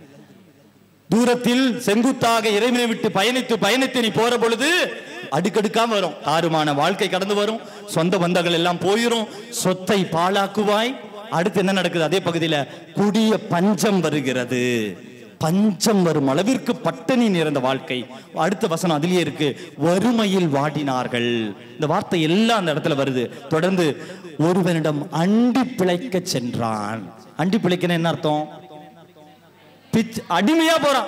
தூரத்தில் செங்குத்தாக இறைவனை விட்டு பயணித்து பயணித்து நீ போற பொழுது அடுக்கடுக்காம வரும் தாறுமான வாழ்க்கை கடந்து வரும் சொந்த பந்தங்கள் எல்லாம் போயிரும் சொத்தை பாழாக்குவாய் அடுத்து என்ன நடக்குது அதே பகுதியில கொடிய பஞ்சம் வருகிறது பஞ்சம் வரும் அளவிற்கு பட்டினி நிறைந்த வாழ்க்கை அடுத்த வசனம் அதிலேயே இருக்கு வறுமையில் வாடினார்கள் இந்த வார்த்தை எல்லாம் அந்த இடத்துல வருது தொடர்ந்து ஒருவனிடம் அண்டி பிழைக்க சென்றான் அண்டி பிழைக்கன்னு என்ன அர்த்தம் பிச் அடிமையா போறான்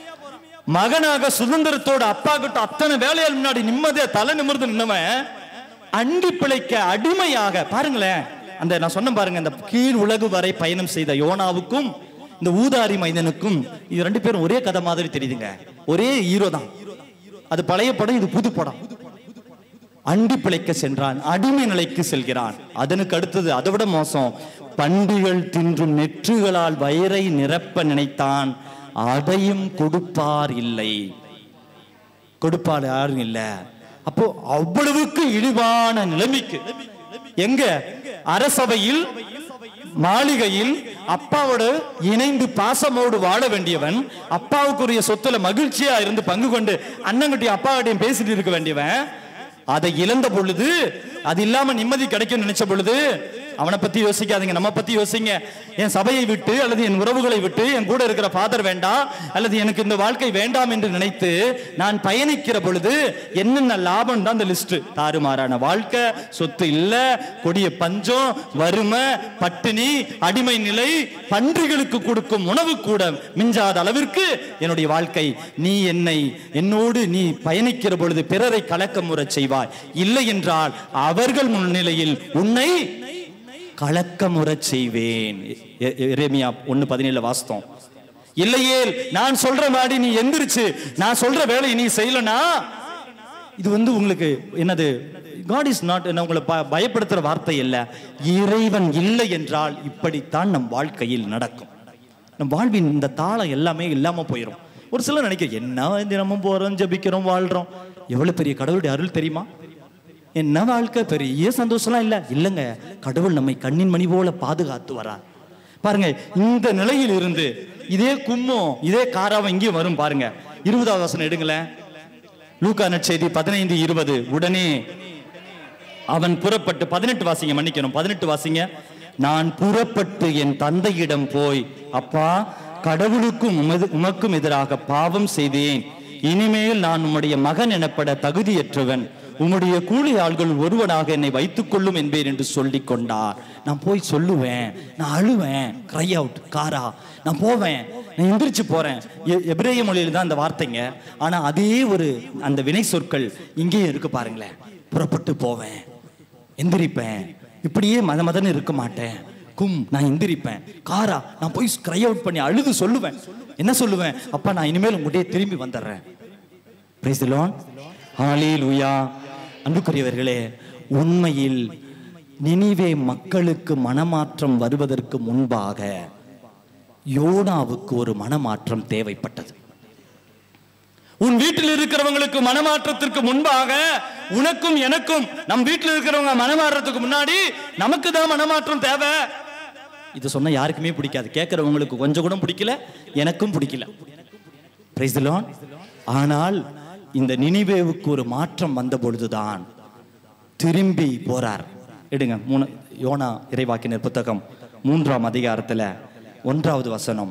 மகனாக சுதந்திரத்தோட அப்பா கிட்ட அத்தனை வேலையால் முன்னாடி நிம்மதியா தலை நிமிர்ந்து நின்னவன் அண்டி பிழைக்க அடிமையாக பாருங்களேன் அந்த நான் சொன்ன பாருங்க அந்த கீழ் உலகு வரை பயணம் செய்த யோனாவுக்கும் இந்த ஊதாரி மைந்தனுக்கும் இது ரெண்டு பேரும் ஒரே கதை மாதிரி தெரியுதுங்க ஒரே ஹீரோ தான் அது பழைய படம் இது புது படம் அண்டி பிழைக்க சென்றான் அடிமை நிலைக்கு செல்கிறான் அதனுக்கு அடுத்தது அதை விட மோசம் பண்டிகள் தின்றும் நெற்றுகளால் வயிறை நிரப்ப நினைத்தான் அதையும் கொடுப்பார் இல்லை கொடுப்பார் யாரும் இல்ல அப்போ அவ்வளவுக்கு இழிவான நிலைமைக்கு எங்க அரசவையில் மாளிகையில் அப்பாவோடு இணைந்து பாசமோடு வாழ வேண்டியவன் அப்பாவுக்குரிய சொத்துல மகிழ்ச்சியா இருந்து பங்கு கொண்டு அண்ணங்கிட்டையும் அப்பாவிட்டையும் பேசிட்டு இருக்க வேண்டியவன் அதை இழந்த பொழுது அது இல்லாம நிம்மதி கிடைக்கும் நினைச்ச பொழுது அவனை பத்தி யோசிக்காதீங்க நம்ம பத்தி யோசிங்க என் சபையை விட்டு அல்லது என் உறவுகளை விட்டு என் கூட இருக்கிற ஃபாதர் வேண்டாம் அல்லது எனக்கு இந்த வாழ்க்கை வேண்டாம் என்று நினைத்து நான் பயணிக்கிற பொழுது என்னென்ன லாபம் தான் அந்த லிஸ்ட் தாறுமாறான வாழ்க்கை சொத்து இல்ல கொடிய பஞ்சம் வறுமை பட்டினி அடிமை நிலை பன்றிகளுக்கு கொடுக்கும் உணவு கூட மிஞ்சாத அளவிற்கு என்னுடைய வாழ்க்கை நீ என்னை என்னோடு நீ பயணிக்கிற பொழுது பிறரை கலக்கமுறச் செய்வாய் இல்லை என்றால் அவர்கள் முன்னிலையில் உன்னை கலக்கமுறச் செய்வேன் எ- எ- எரேமியா ஒன்னு பதினேழு வாஸ்தம் இல்லையே நான் சொல்ற மாதிரி நீ எந்திரிச்சு நான் சொல்ற வேலையை நீ செய்யலனா இது வந்து உங்களுக்கு என்னது காட் இஸ் நாட் என்ன உங்களை ப- பயப்படுத்துற வார்த்தை இல்ல இறைவன் இல்லை என்றால் இப்படித்தான் நம் வாழ்க்கையில் நடக்கும் நம் வாழ்வின் இந்த தாளம் எல்லாமே இல்லாம போயிடும் ஒரு சிலர் நினைக்க என்ன தினமும் போறோம் ஜெபிக்கிறோம் வாழ்றோம் எவ்வளவு பெரிய கடவுளுடைய அருள் தெரியுமா என்ன வாழ்க்கை பெரிய சந்தோஷம்லாம் இல்ல இல்லைங்க கடவுள் நம்மை கண்ணின் மணி போல பாதுகாத்து வரார் பாருங்க இந்த நிலையில் இருந்து இதே கும்மம் இதே காராவும் இங்கேயும் வரும் பாருங்க இருபதாவது வசனம் எடுங்களேன் லூக்கா நற்செய்தி பதினைந்து இருபது உடனே அவன் புறப்பட்டு பதினெட்டு வாசிங்க மன்னிக்கணும் பதினெட்டு வாசிங்க நான் புறப்பட்டு என் தந்தையிடம் போய் அப்பா கடவுளுக்கும் உமது உமக்கும் எதிராக பாவம் செய்தேன் இனிமேல் நான் உம்முடைய மகன் எனப்பட தகுதியற்றவன் உம்முடைய கூலி ஆள்கள் ஒருவனாக என்னை வைத்துக் கொள்ளும் என்பேன் என்று சொல்லிக் கொண்டார் நான் போய் சொல்லுவேன் நான் அழுவேன் கிரை அவுட் காரா நான் போவேன் நான் எந்திரிச்சு போறேன் எ- எபிரேய மொழியில் தான் அந்த வார்த்தைங்க ஆனா அதே ஒரு அந்த வினை சொற்கள் இங்கேயும் இருக்கு பாருங்களேன் புறப்பட்டு போவேன் எந்திரிப்பேன் இப்படியே மத மதன்னு இருக்க மாட்டேன் கும் நான் எந்திரிப்பேன் காரா நான் போய் கிரை அவுட் பண்ணி அழுது சொல்லுவேன் என்ன சொல்லுவேன் அப்பா நான் இனிமேல் உங்கள்கிட்டயே திரும்பி வந்துடுறேன் பிரைஸ் லார்ட் ஹalleluya அன்புக்குரியவர்களே உண்மையில் நினிவே மக்களுக்கு மனமாற்றம் வருவதற்கு முன்பாக யோனாவுக்கு ஒரு மனமாற்றம் தேவைப்பட்டது உன் வீட்டில் இருக்கிறவங்களுக்கு மனமாற்றத்திற்கு முன்பாக உனக்கும் எனக்கும் நம் வீட்டில் இருக்கிறவங்க மனமாற்றத்துக்கு முன்னாடி நமக்கு தான் மனமாற்றம் தேவை இது சொன்னா யாருக்குமே பிடிக்காது கேட்கிறவங்களுக்கு கொஞ்சம் கூட பிடிக்கல எனக்கும் பிடிக்கல Praise the Lord. ஆனால் இந்த நினிவேவுக்கு ஒரு மாற்றம் வந்த பொழுதுதான் திரும்பி போறார் எடுங்க மூணு யோனா இறைவாக்கினர் புத்தகம் மூன்றாம் அதிகாரத்துல ஒன்றாவது வசனம்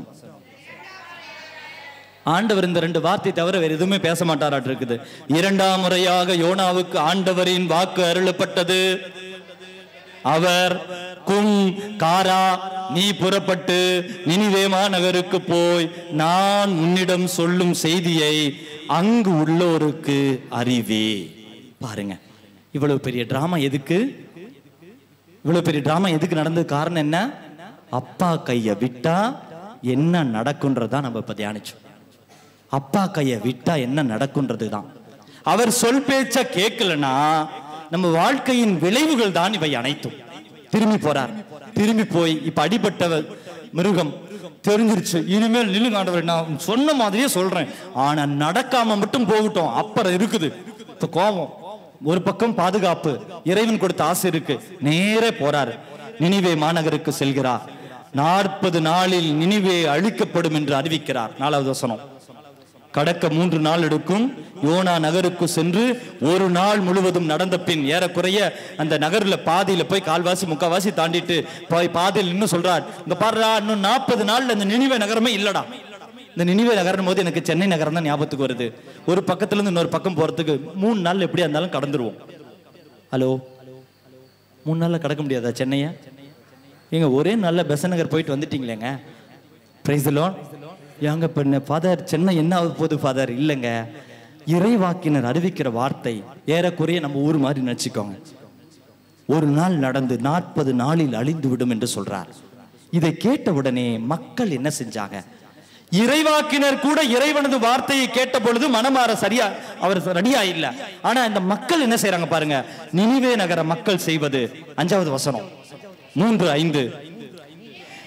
ஆண்டவர் இந்த ரெண்டு வார்த்தை தவிர வேற எதுவுமே பேச மாட்டாராட்டு இருக்குது இரண்டாம் முறையாக யோனாவுக்கு ஆண்டவரின் வாக்கு அருளப்பட்டது அவர் கும் காரா நீ புறப்பட்டு நினிவே மாநகருக்கு போய் நான் உன்னிடம் சொல்லும் செய்தியை அங்கு உள்ளோருக்கு அறிவே பாருங்க இவ்வளவு பெரிய டிராமா எதுக்கு இவ்வளவு பெரிய டிராமா எதுக்கு நடந்தது காரணம் என்ன அப்பா கைய விட்டா என்ன நடக்குன்றதா நம்ம இப்ப தியானிச்சோம் அப்பா கைய விட்டா என்ன நடக்குன்றது தான் அவர் சொல் பேச்ச கேட்கலனா நம்ம வாழ்க்கையின் விளைவுகள் தான் இவை அனைத்தும் திரும்பி போறார் திரும்பி போய் இப்ப அடிபட்ட மிருகம் தெரிஞ்சிருச்சு இனிமேல் நில்லுங்க ஆண்டவர் நான் சொன்ன மாதிரியே சொல்றேன் ஆனா நடக்காம மட்டும் போகட்டும் அப்புறம் இருக்குது இப்ப கோபம் ஒரு பக்கம் பாதுகாப்பு இறைவன் கொடுத்த ஆசை இருக்கு நேரே போறாரு நினிவே மாநகருக்கு செல்கிறார் நாற்பது நாளில் நினிவே அழிக்கப்படும் என்று அறிவிக்கிறார் நாலாவது வசனம் கடக்க மூன்று நாள் எடுக்கும் யோனா நகருக்கு சென்று ஒரு நாள் முழுவதும் நடந்த பின் ஏறக்குறைய அந்த நகர்ல பாதியில போய் கால்வாசி முக்காவாசி தாண்டிட்டு போய் பாதியில் இன்னும் சொல்றார் இங்க பாருடா இன்னும் நாற்பது நாள்ல இந்த நினைவே நகரமே இல்லடா இந்த நினைவே நகரம் போது எனக்கு சென்னை நகரம் தான் ஞாபகத்துக்கு வருது ஒரு பக்கத்துல இருந்து இன்னொரு பக்கம் போறதுக்கு மூணு நாள் எப்படியா இருந்தாலும் கடந்துருவோம் ஹலோ மூணு நாள்ல கடக்க முடியாதா சென்னைய ஏங்க ஒரே நல்ல பெசநகர் போயிட்டு வந்துட்டீங்களேங்க பிரைஸ் லோன் ஏங்க பண்ண ஃபாதர் சென்னை என்ன ஆக போகுது ஃபாதர் இல்லைங்க இறைவாக்கினர் அறிவிக்கிற வார்த்தை ஏறக்குறைய நம்ம ஊர் மாதிரி நினச்சிக்கோங்க ஒரு நாள் நடந்து நாற்பது நாளில் அழிந்து விடும் என்று சொல்றார் இதை கேட்ட உடனே மக்கள் என்ன செஞ்சாங்க இறைவாக்கினர் கூட இறைவனது வார்த்தையை கேட்ட பொழுது மனமாற சரியா அவர் ரெடியா இல்ல ஆனா இந்த மக்கள் என்ன செய்றாங்க பாருங்க நினிவே நகர மக்கள் செய்வது அஞ்சாவது வசனம் மூன்று ஐந்து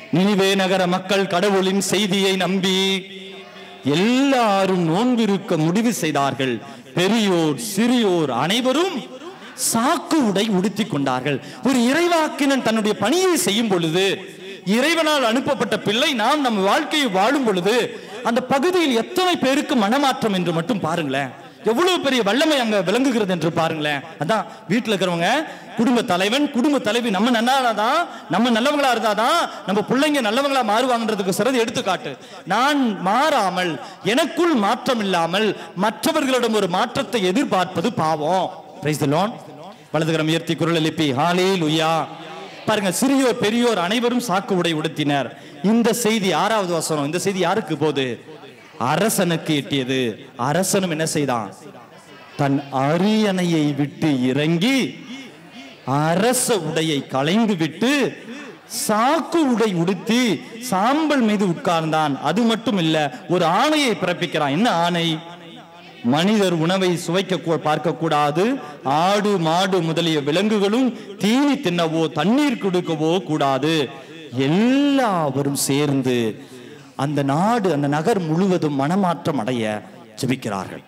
நினிவே நகர மக்கள் கடவுளின் செய்தியை நம்பி எல்லாரும் நோன்பிருக்க முடிவு செய்தார்கள் பெரியோர் சிறியோர் அனைவரும் சாக்கு உடை உடுத்திக் கொண்டார்கள் ஒரு இறைவாக்கினன் தன்னுடைய பணியை செய்யும் பொழுது இறைவனால் அனுப்பப்பட்ட பிள்ளை நாம் நம் வாழ்க்கையை வாழும் பொழுது அந்த பகுதியில் எத்தனை பேருக்கு மனமாற்றம் என்று மட்டும் பாருங்களேன் எவ்வளவு பெரிய வல்லமை அங்க விளங்குகிறது என்று பாருங்களேன் அதான் வீட்டுல இருக்கிறவங்க குடும்ப தலைவன் குடும்ப தலைவி நம்ம நல்லாதான் நம்ம நல்லவங்களா இருந்தாதான் நம்ம பிள்ளைங்க நல்லவங்களா மாறுவாங்கன்றதுக்கு சிறந்த எடுத்துக்காட்டு நான் மாறாமல் எனக்குள் மாற்றம் இல்லாமல் மற்றவர்களிடம் ஒரு மாற்றத்தை எதிர்பார்ப்பது பாவம் பிரைஸ் லார்ட் வலதுகரம் உயர்த்தி குரல் எழுப்பி ஹாலே லுயா பாருங்க சிறியோர் பெரியோர் அனைவரும் சாக்கு உடை உடுத்தினர் இந்த செய்தி ஆறாவது வசனம் இந்த செய்தி யாருக்கு போகுது அரசனுக்கு எட்டியது அரசனும் என்ன செய்தான் தன் அரியணையை விட்டு இறங்கி அரச உடையை களைந்து விட்டு சாக்கு உடை உடுத்தி சாம்பல் மீது உட்கார்ந்தான் அது மட்டும் இல்ல ஒரு ஆணையை பிறப்பிக்கிறான் என்ன ஆணை மனிதர் உணவை சுவைக்க கூ- பார்க்க கூடாது ஆடு மாடு முதலிய விலங்குகளும் தீனி தின்னவோ தண்ணீர் கொடுக்கவோ கூடாது எல்லாவரும் சேர்ந்து அந்த நாடு அந்த நகர் முழுவதும் மனமாற்றம் அடைய ஜெபிக்கிறார்கள்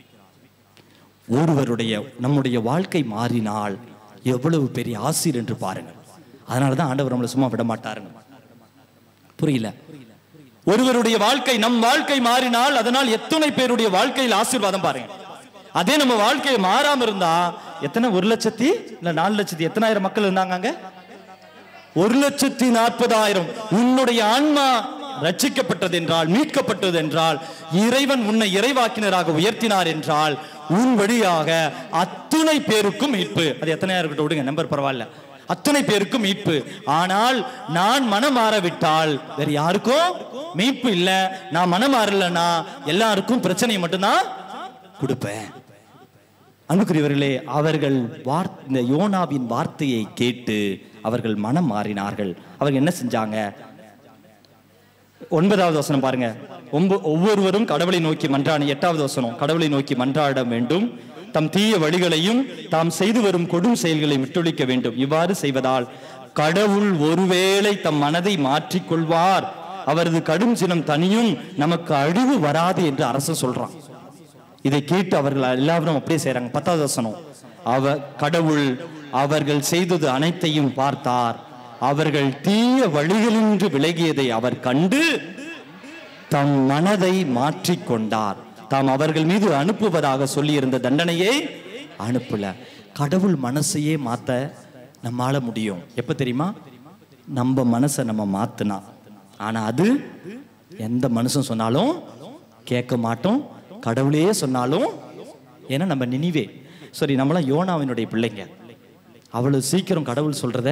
ஒருவருடைய நம்முடைய வாழ்க்கை மாறினால் எவ்வளவு பெரிய ஆசீர் என்று பாருங்கள் அதனால தான் ஆண்டவர் நம்மளை சும்மா விட மாட்டாருங்க புரியல ஒருவருடைய வாழ்க்கை நம் வாழ்க்கை மாறினால் அதனால் எத்தனை பேருடைய வாழ்க்கையில் ஆசீர்வாதம் பாருங்க அதே நம்ம வாழ்க்கையை மாறாம இருந்தா எத்தனை ஒரு லட்சத்தி இல்ல நாலு லட்சத்தி எத்தனாயிரம் மக்கள் இருந்தாங்க அங்க ஒரு லட்சத்தி நாற்பதாயிரம் உன்னுடைய ஆன்மா ரட்சிக்கப்பட்டது என்றால் மீட்கப்பட்டது என்றால் இறைவன் உன்னை இறைவாக்கினராக உயர்த்தினார் என்றால் உன் வழியாக அத்துணை பேருக்கும் மீட்பு அது எத்தனையா இருக்கட்டும் விடுங்க நம்பர் பரவாயில்ல அத்தனை பேருக்கும் மீட்பு ஆனால் நான் மனம் மாறவிட்டால் வேற யாருக்கும் மீட்பு இல்ல நான் மனம் மாறலன்னா எல்லாருக்கும் பிரச்சனை மட்டும்தான் கொடுப்பேன் அன்புக்குரியவர்களே அவர்கள் வார் இந்த யோனாவின் வார்த்தையை கேட்டு அவர்கள் மனம் மாறினார்கள் அவர்கள் என்ன செஞ்சாங்க ஒன்பதாவது வசனம் பாருங்க ஒன்ப- ஒவ்வொருவரும் கடவுளை நோக்கி மன்றாடி எட்டாவது வசனம் கடவுளை நோக்கி மன்றாட வேண்டும் தம் தீய வழிகளையும் தாம் செய்து வரும் கொடும் செயல்களை விட்டொழிக்க வேண்டும் இவ்வாறு செய்வதால் கடவுள் ஒருவேளை தம் மனதை மாற்றிக் கொள்வார் அவரது கடும் சினம் தனியும் நமக்கு அழிவு வராது என்று அரசன் சொல்றான் இதை கேட்டு அவர்கள் எல்லாரும் அப்படியே செய்றாங்க பத்தாவது வசனம் அவ கடவுள் அவர்கள் செய்தது அனைத்தையும் பார்த்தார் அவர்கள் தீய வழிகளின்று விலகியதை அவர் கண்டு தம் மனதை மாற்றிக் கொண்டார் தாம் அவர்கள் மீது அனுப்புவதாக சொல்லியிருந்த தண்டனையை அனுப்பல கடவுள் மனசையே மாத்த நம்மால முடியும் எப்ப தெரியுமா நம்ம மனசை நம்ம மாத்துனா ஆனா அது எந்த மனுஷன் சொன்னாலும் கேட்க மாட்டோம் கடவுளே சொன்னாலும் ஏன்னா நம்ம நினிவே சரி நம்மளாம் யோனாவினுடைய பிள்ளைங்க அவ்வளவு சீக்கிரம் கடவுள் சொல்றத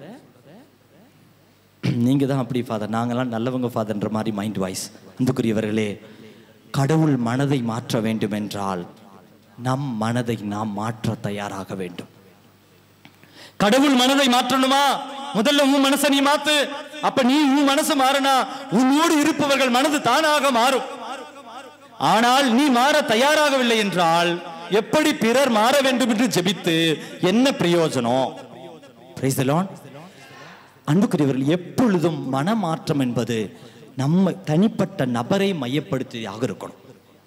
நீங்க தான் அப்படி ஃபாதர் நாங்கெல்லாம் நல்லவங்க ஃபாதர்ன்ற மாதிரி மைண்ட் வாய்ஸ் அன்புக்குரியவர்களே கடவுள் மனதை மாற்ற வேண்டும் என்றால் நம் மனதை நாம் மாற்ற தயாராக வேண்டும் கடவுள் மனதை மாற்றணுமா முதல்ல உன் மனசை நீ மாத்து அப்ப நீ உன் மனசு மாறினா உன்னோடு இருப்பவர்கள் மனது தானாக மாறும் ஆனால் நீ மாற தயாராகவில்லை என்றால் எப்படி பிறர் மாற வேண்டும் என்று ஜெபித்து என்ன பிரயோஜனம் Praise the Lord. அன்புக்குரியவர்கள் எப்பொழுதும் மனமாற்றம் என்பது நம்ம தனிப்பட்ட நபரை மையப்படுத்தியாக இருக்கணும்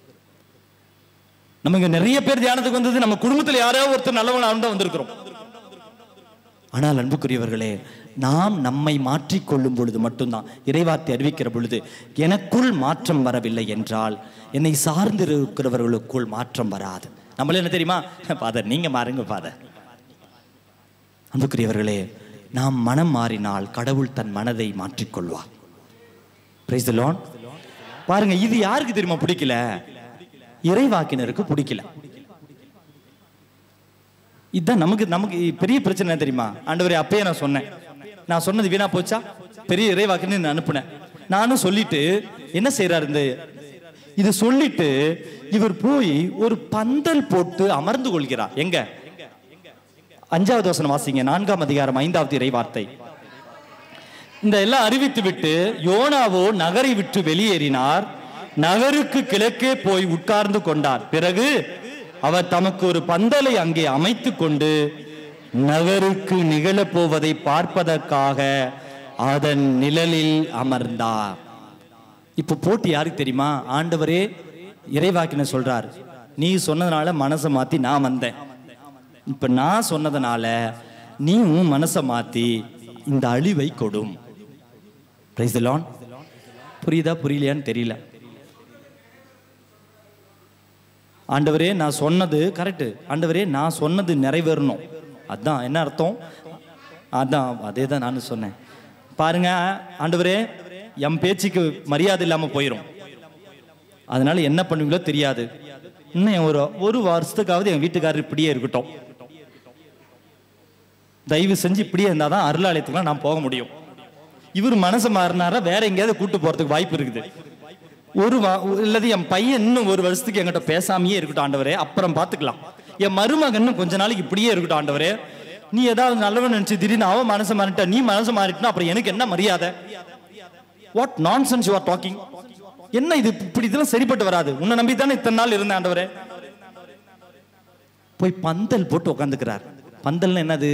நம்ம இங்க நிறைய பேர் தியானத்துக்கு வந்தது நம்ம குடும்பத்தில் யாரோ ஒருத்தர் நல்லவங்களா இருந்தா வந்திருக்கிறோம் ஆனால் அன்புக்குரியவர்களே நாம் நம்மை மாற்றிக்கொள்ளும் பொழுது மட்டும்தான் இறைவார்த்தை அறிவிக்கிற பொழுது எனக்குள் மாற்றம் வரவில்லை என்றால் என்னை சார்ந்திருக்கிறவர்களுக்குள் மாற்றம் வராது நம்மள என்ன தெரியுமா ஃபாதர் நீங்க மாறுங்க ஃபாதர் அன்புக்குரியவர்களே நாம் மனம் மாறினால் கடவுள் தன் மனதை மாற்றிக்கொள்வார் Praise the Lord. பாருங்க இது யாருக்கு தெரியுமா பிடிக்கல இறைவாக்கினருக்கு பிடிக்கல இதுதான் நமக்கு நமக்கு பெரிய பிரச்சனை என்ன தெரியுமா ஆண்டவரே அப்பயே நான் சொன்னேன் நான் சொன்னது வீணா போச்சா பெரிய இறைவாக்குன்னு நான் அனுப்புனேன் நானும் சொல்லிட்டு என்ன செய்யறாரு இந்த இது சொல்லிட்டு இவர் போய் ஒரு பந்தல் போட்டு அமர்ந்து கொள்கிறார் எங்க அஞ்சாவது வசனம் வாசிங்க நான்காம் அதிகாரம் ஐந்தாவது இறை வார்த்தை இந்த எல்லாம் அறிவித்து விட்டு யோனாவோ நகரை விட்டு வெளியேறினார் நகருக்கு கிழக்கே போய் உட்கார்ந்து கொண்டார் பிறகு அவர் தமக்கு ஒரு பந்தலை அங்கே அமைத்துக் கொண்டு நகருக்கு நிகழப் போவதை பார்ப்பதற்காக அதன் நிழலில் அமர்ந்தார் இப்ப போட்டி யாருக்கு தெரியுமா ஆண்டவரே இறைவாக்கின சொல்றார் நீ சொன்னதுனால மனசை மாத்தி நான் வந்தேன் இப்ப நான் சொன்னதுனால நீ உன் மனசை மாத்தி இந்த அழிவை கொடும் Praise the Lord. புரியுதா புரியலையான்னு தெரியல ஆண்டவரே நான் சொன்னது கரெக்டு ஆண்டவரே நான் சொன்னது நிறைவேறணும் அதான் என்ன அர்த்தம் அதான் அதே தான் நான் சொன்னேன் பாருங்க ஆண்டவரே என் பேச்சுக்கு மரியாதை இல்லாம போயிடும் அதனால என்ன பண்ணுவீங்களோ தெரியாது இன்னும் ஒரு ஒரு வருஷத்துக்காவது என் வீட்டுக்காரர் இப்படியே இருக்கட்டும் தயவு செஞ்சு இப்படியே இருந்தால் தான் அருளாலயத்துக்குலாம் நான் போக முடியும் இவர் மனசு மாறினாரா வேற எங்கேயாவது கூட்டு போறதுக்கு வாய்ப்பு இருக்குது ஒரு வா- இல்லது என் பையன் இன்னும் ஒரு வருஷத்துக்கு என்கிட்ட பேசாமையே இருக்கட்டும் ஆண்டவரே அப்புறம் பார்த்துக்கலாம் என் மருமகன் இன்னும் கொஞ்ச நாளைக்கு இப்படியே இருக்கட்டும் ஆண்டவரே நீ ஏதாவது நல்லவன் நினைச்சு திடீர்னு அவன் மனசு மாறிட்டா நீ மனசு மாறிட்டுனா அப்புறம் எனக்கு என்ன மரியாதை வாட் நான் சென்ஸ் யூ ஆர் டாக்கிங் என்ன இது இப்படி இதெல்லாம் சரிப்பட்டு வராது உன்னை நம்பி தானே இத்தனை நாள் இருந்தேன் ஆண்டவரே போய் பந்தல் போட்டு உட்காந்துக்கிறார் பந்தல்னா என்னது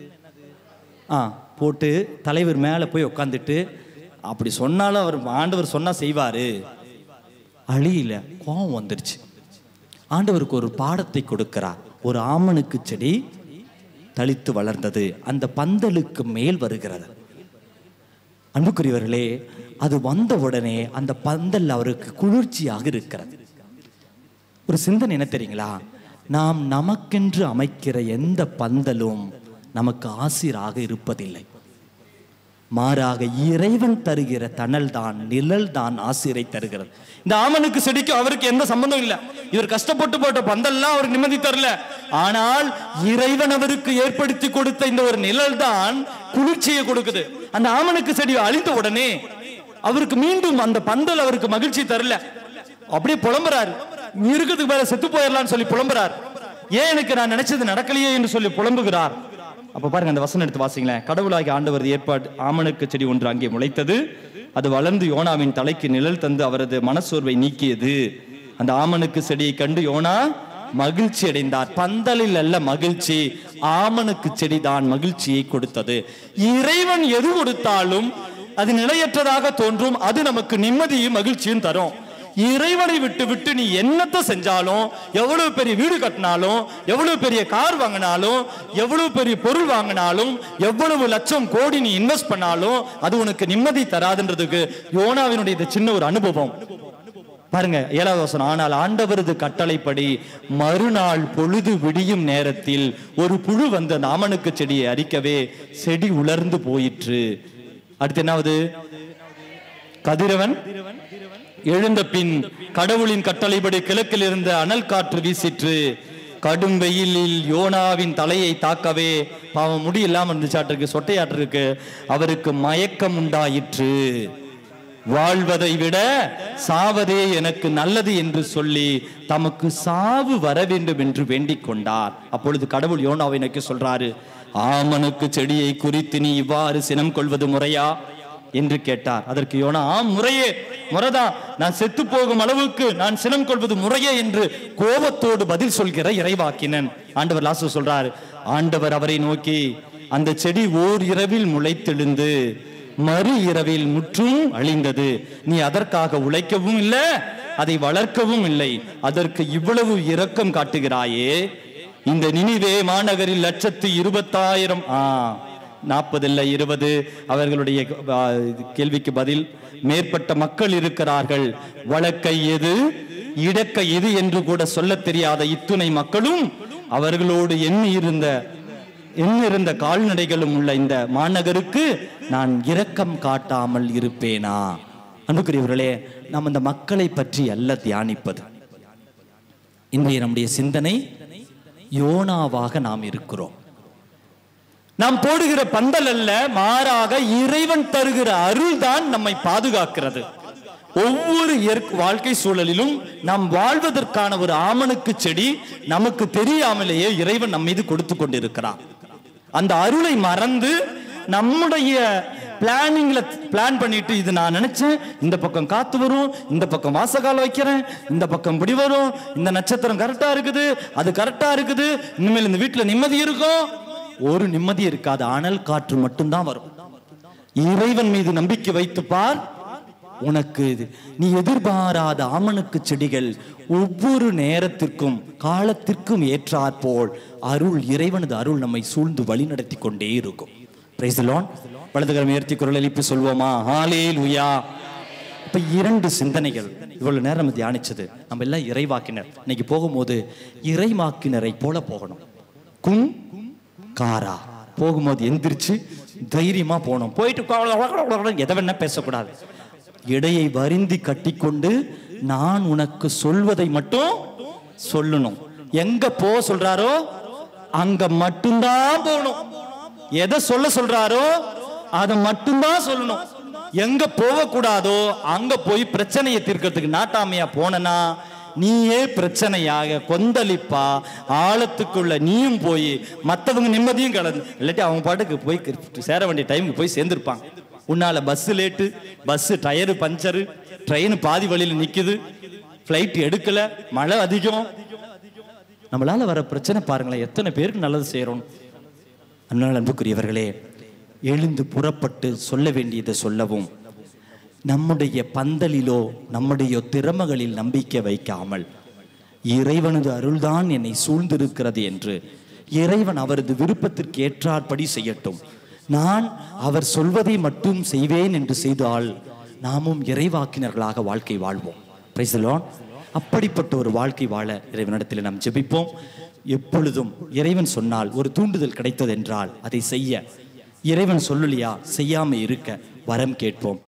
ஆ போட்டு தலைவர் மேலே போய் உட்காந்துட்டு அப்படி சொன்னாலும் அவர் ஆண்டவர் சொன்னா செய்வாரு அழியில கோபம் வந்துருச்சு ஆண்டவருக்கு ஒரு பாடத்தை கொடுக்கிறார் ஒரு ஆமணுக்கு செடி தளித்து வளர்ந்தது அந்த பந்தலுக்கு மேல் வருகிறது அன்புக்குரியவர்களே அது வந்த உடனே அந்த பந்தல் அவருக்கு குளிர்ச்சியாக இருக்கிறது ஒரு சிந்தனை என்ன தெரியுங்களா நாம் நமக்கென்று அமைக்கிற எந்த பந்தலும் நமக்கு ஆசிராக இருப்பதில்லை மாறாக இறைவன் தருகிற தணல் தான் நிழல் தான் ஆசிரை தருகிறது இந்த ஆமனுக்கு செடிக்கும் அவருக்கு எந்த சம்பந்தம் இல்ல இவர் கஷ்டப்பட்டு போட்ட பந்தல்லாம் அவருக்கு நிம்மதி தரல ஆனால் இறைவன் அவருக்கு ஏற்படுத்தி கொடுத்த இந்த ஒரு நிழல் தான் குளிர்ச்சியை கொடுக்குது அந்த ஆமனுக்கு செடி அழிந்த உடனே அவருக்கு மீண்டும் அந்த பந்தல் அவருக்கு மகிழ்ச்சி தரல அப்படியே புலம்புறாரு நீ இருக்கிறதுக்கு மேல செத்து போயிடலாம்னு சொல்லி புலம்புறார் ஏன் எனக்கு நான் நினைச்சது நடக்கலையே என்று சொல்லி புலம்புகிறார் அப்ப பாருங்க அந்த வசனம் எடுத்து வாசிங்களேன் கடவுளாகி ஆண்டவரது ஏற்பாடு ஆமணக்கு செடி ஒன்று அங்கே முளைத்தது அது வளர்ந்து யோனாவின் தலைக்கு நிழல் தந்து அவரது மனசோர்வை நீக்கியது அந்த ஆமணக்கு செடியை கண்டு யோனா மகிழ்ச்சி அடைந்தார் பந்தலில் அல்ல மகிழ்ச்சி ஆமணக்கு செடி தான் மகிழ்ச்சியை கொடுத்தது இறைவன் எது கொடுத்தாலும் அது நிலையற்றதாக தோன்றும் அது நமக்கு நிம்மதியும் மகிழ்ச்சியும் தரும் இறைவனை விட்டு விட்டு நீ என்னத்தை செஞ்சாலும் எவ்வளவு பெரிய வீடு கட்டினாலும் எவ்வளவு பெரிய கார் வாங்கினாலும் எவ்வளவு பெரிய பொருள் வாங்கினாலும் எவ்வளவு லட்சம் கோடி நீ இன்வெஸ்ட் பண்ணாலும் அது உனக்கு நிம்மதி தராதுன்றதுக்கு யோனாவினுடைய இந்த சின்ன ஒரு அனுபவம் பாருங்க ஏழாவது வசனம் ஆனால் ஆண்டவரது கட்டளைப்படி மறுநாள் பொழுது விடியும் நேரத்தில் ஒரு புழு வந்த அந்த ஆமணுக்கு செடியை அரிக்கவே செடி உலர்ந்து போயிற்று அடுத்து என்னாவது கதிரவன் எழுந்த பின் கடவுளின் கட்டளைப்படி கிழக்கில் இருந்த அனல் காற்று வீசிற்று கடும் வெயிலில் யோனாவின் தலையை தாக்கவே பாவம் முடி இல்லாம இருந்துச்சாட்டிருக்கு சொட்டையாட்டிருக்கு அவருக்கு மயக்கம் உண்டாயிற்று வாழ்வதை விட சாவதே எனக்கு நல்லது என்று சொல்லி தமக்கு சாவு வர வேண்டும் என்று வேண்டிக் கொண்டார் அப்பொழுது கடவுள் யோனாவை நோக்கி சொல்றாரு ஆமனுக்கு செடியை குறித்து நீ இவ்வாறு சினம் கொள்வது முறையா என்று கேட்டார் அதற்கு யோனா ஆம் முறையே முறைதான் நான் செத்து போகும் அளவுக்கு நான் சினம் கொள்வது முறையே என்று கோபத்தோடு பதில் சொல்கிற இறைவாக்கினன் ஆண்டவர் லாசு சொல்றார் ஆண்டவர் அவரை நோக்கி அந்த செடி ஓர் இரவில் முளைத்தெழுந்து மறு இரவில் முற்றும் அழிந்தது நீ அதற்காக உழைக்கவும் இல்லை அதை வளர்க்கவும் இல்லை அதற்கு இவ்வளவு இரக்கம் காட்டுகிறாயே இந்த நினிவே மாநகரில் லட்சத்து இருபத்தாயிரம் ஆ நாற்பது இல்லை இருபது அவர்களுடைய ஆ, இது கேள்விக்கு பதில் மேற்பட்ட மக்கள் இருக்கிறார்கள் வழக்கை எது இடக்கை எது என்று கூட சொல்லத் தெரியாத இத்துணை மக்களும் அவர்களோடு எண்ணி இருந்த எண்ணிருந்த கால்நடைகளும் உள்ள இந்த மாநகருக்கு நான் இரக்கம் காட்டாமல் இருப்பேனா அன்புக்குரியவர்களே நாம் இந்த மக்களை பற்றி அல்ல தியானிப்பது இன்றைய நம்முடைய சிந்தனை யோனாவாக நாம் இருக்கிறோம் நாம் போடுகிற பந்தல் அல்ல மாறாக இறைவன் தருகிற அருள் தான் நம்மை பாதுகாக்கிறது ஒவ்வொரு இயற்கை வாழ்க்கை சூழலிலும் நாம் வாழ்வதற்கான ஒரு ஆமணுக்கு செடி நமக்கு தெரியாமலேயே இறைவன் நம் மீது கொடுத்து கொண்டிருக்கிறார் அந்த அருளை மறந்து நம்முடைய பிளானிங்ல பிளான் பண்ணிட்டு இது நான் நினைச்சேன் இந்த பக்கம் காத்து வரும் இந்த பக்கம் வாசகால வைக்கிறேன் இந்த பக்கம் இப்படி வரும் இந்த நட்சத்திரம் கரெக்டா இருக்குது அது கரெக்டா இருக்குது இனிமேல் இந்த வீட்டுல நிம்மதி இருக்கும் ஒரு நிம்மதி இருக்காது அனல் காற்று மட்டும்தான் வரும் இறைவன் மீது நம்பிக்கை வைத்து பார் உனக்கு இது நீ எதிர்பாராத ஆமணுக்கு செடிகள் ஒவ்வொரு நேரத்திற்கும் காலத்திற்கும் ஏற்றாற்போல் அருள் இறைவனது அருள் நம்மை சூழ்ந்து வழிநடத்தி கொண்டே இருக்கும் Praise the Lord. வலதுகரம் உயர்த்தி குரல் எழுப்பி சொல்வோமா ஹாலே லுயா இப்ப இரண்டு சிந்தனைகள் இவ்வளவு நேரம் நம்ம தியானிச்சது நம்ம எல்லாம் இறைவாக்கினர் இன்னைக்கு போகும்போது இறைவாக்கினரை போல போகணும் கும் காரா போகும்போது எந்திரிச்சு தைரியமா போகணும் போயிட்டு எதை வேணா பேசக்கூடாது இடையை வருந்தி கட்டிக்கொண்டு நான் உனக்கு சொல்வதை மட்டும் சொல்லணும் எங்க போ சொல்றாரோ அங்க மட்டும்தான் போகணும் எதை சொல்ல சொல்றாரோ அதை மட்டும்தான் சொல்லணும் எங்க போகக்கூடாதோ அங்க போய் பிரச்சனையை தீர்க்கறதுக்கு நாட்டாமையா போனனா நீயே பிரச்சனையாக கொந்தளிப்பா ஆழத்துக்குள்ள நீயும் போய் மத்தவங்க நிம்மதியும் கலந்து இல்லாட்டி அவங்க பாட்டுக்கு போய் சேர வேண்டிய டைமுக்கு போய் சேர்ந்திருப்பாங்க உன்னால bus late bus tyre puncture train பாதி வழியில நிக்குது ஃப்ளைட் எடுக்கல மழை அதிகம் நம்மளால வர பிரச்சனை பாருங்களேன் எத்தனை பேருக்கு நல்லது செய்யறோம் அன்னால் அன்புக்குரியவர்களே எழுந்து புறப்பட்டு சொல்ல வேண்டியதை சொல்லவும் நம்முடைய பந்தலிலோ நம்முடைய திறமைகளில் நம்பிக்கை வைக்காமல் இறைவனது அருள்தான் என்னை சூழ்ந்திருக்கிறது என்று இறைவன் அவரது விருப்பத்திற்கு ஏற்றாற்படி செய்யட்டும் நான் அவர் சொல்வதை மட்டும் செய்வேன் என்று செய்தால் நாமும் இறைவாக்கினர்களாக வாழ்க்கை வாழ்வோம் Praise the Lord. அப்படிப்பட்ட ஒரு வாழ்க்கை வாழ இறைவனிடத்தில் நாம் ஜெபிப்போம் எப்பொழுதும் இறைவன் சொன்னால் ஒரு தூண்டுதல் கிடைத்தது என்றால் அதை செய்ய இறைவன் சொல்லலையா செய்யாம இருக்க வரம் கேட்போம்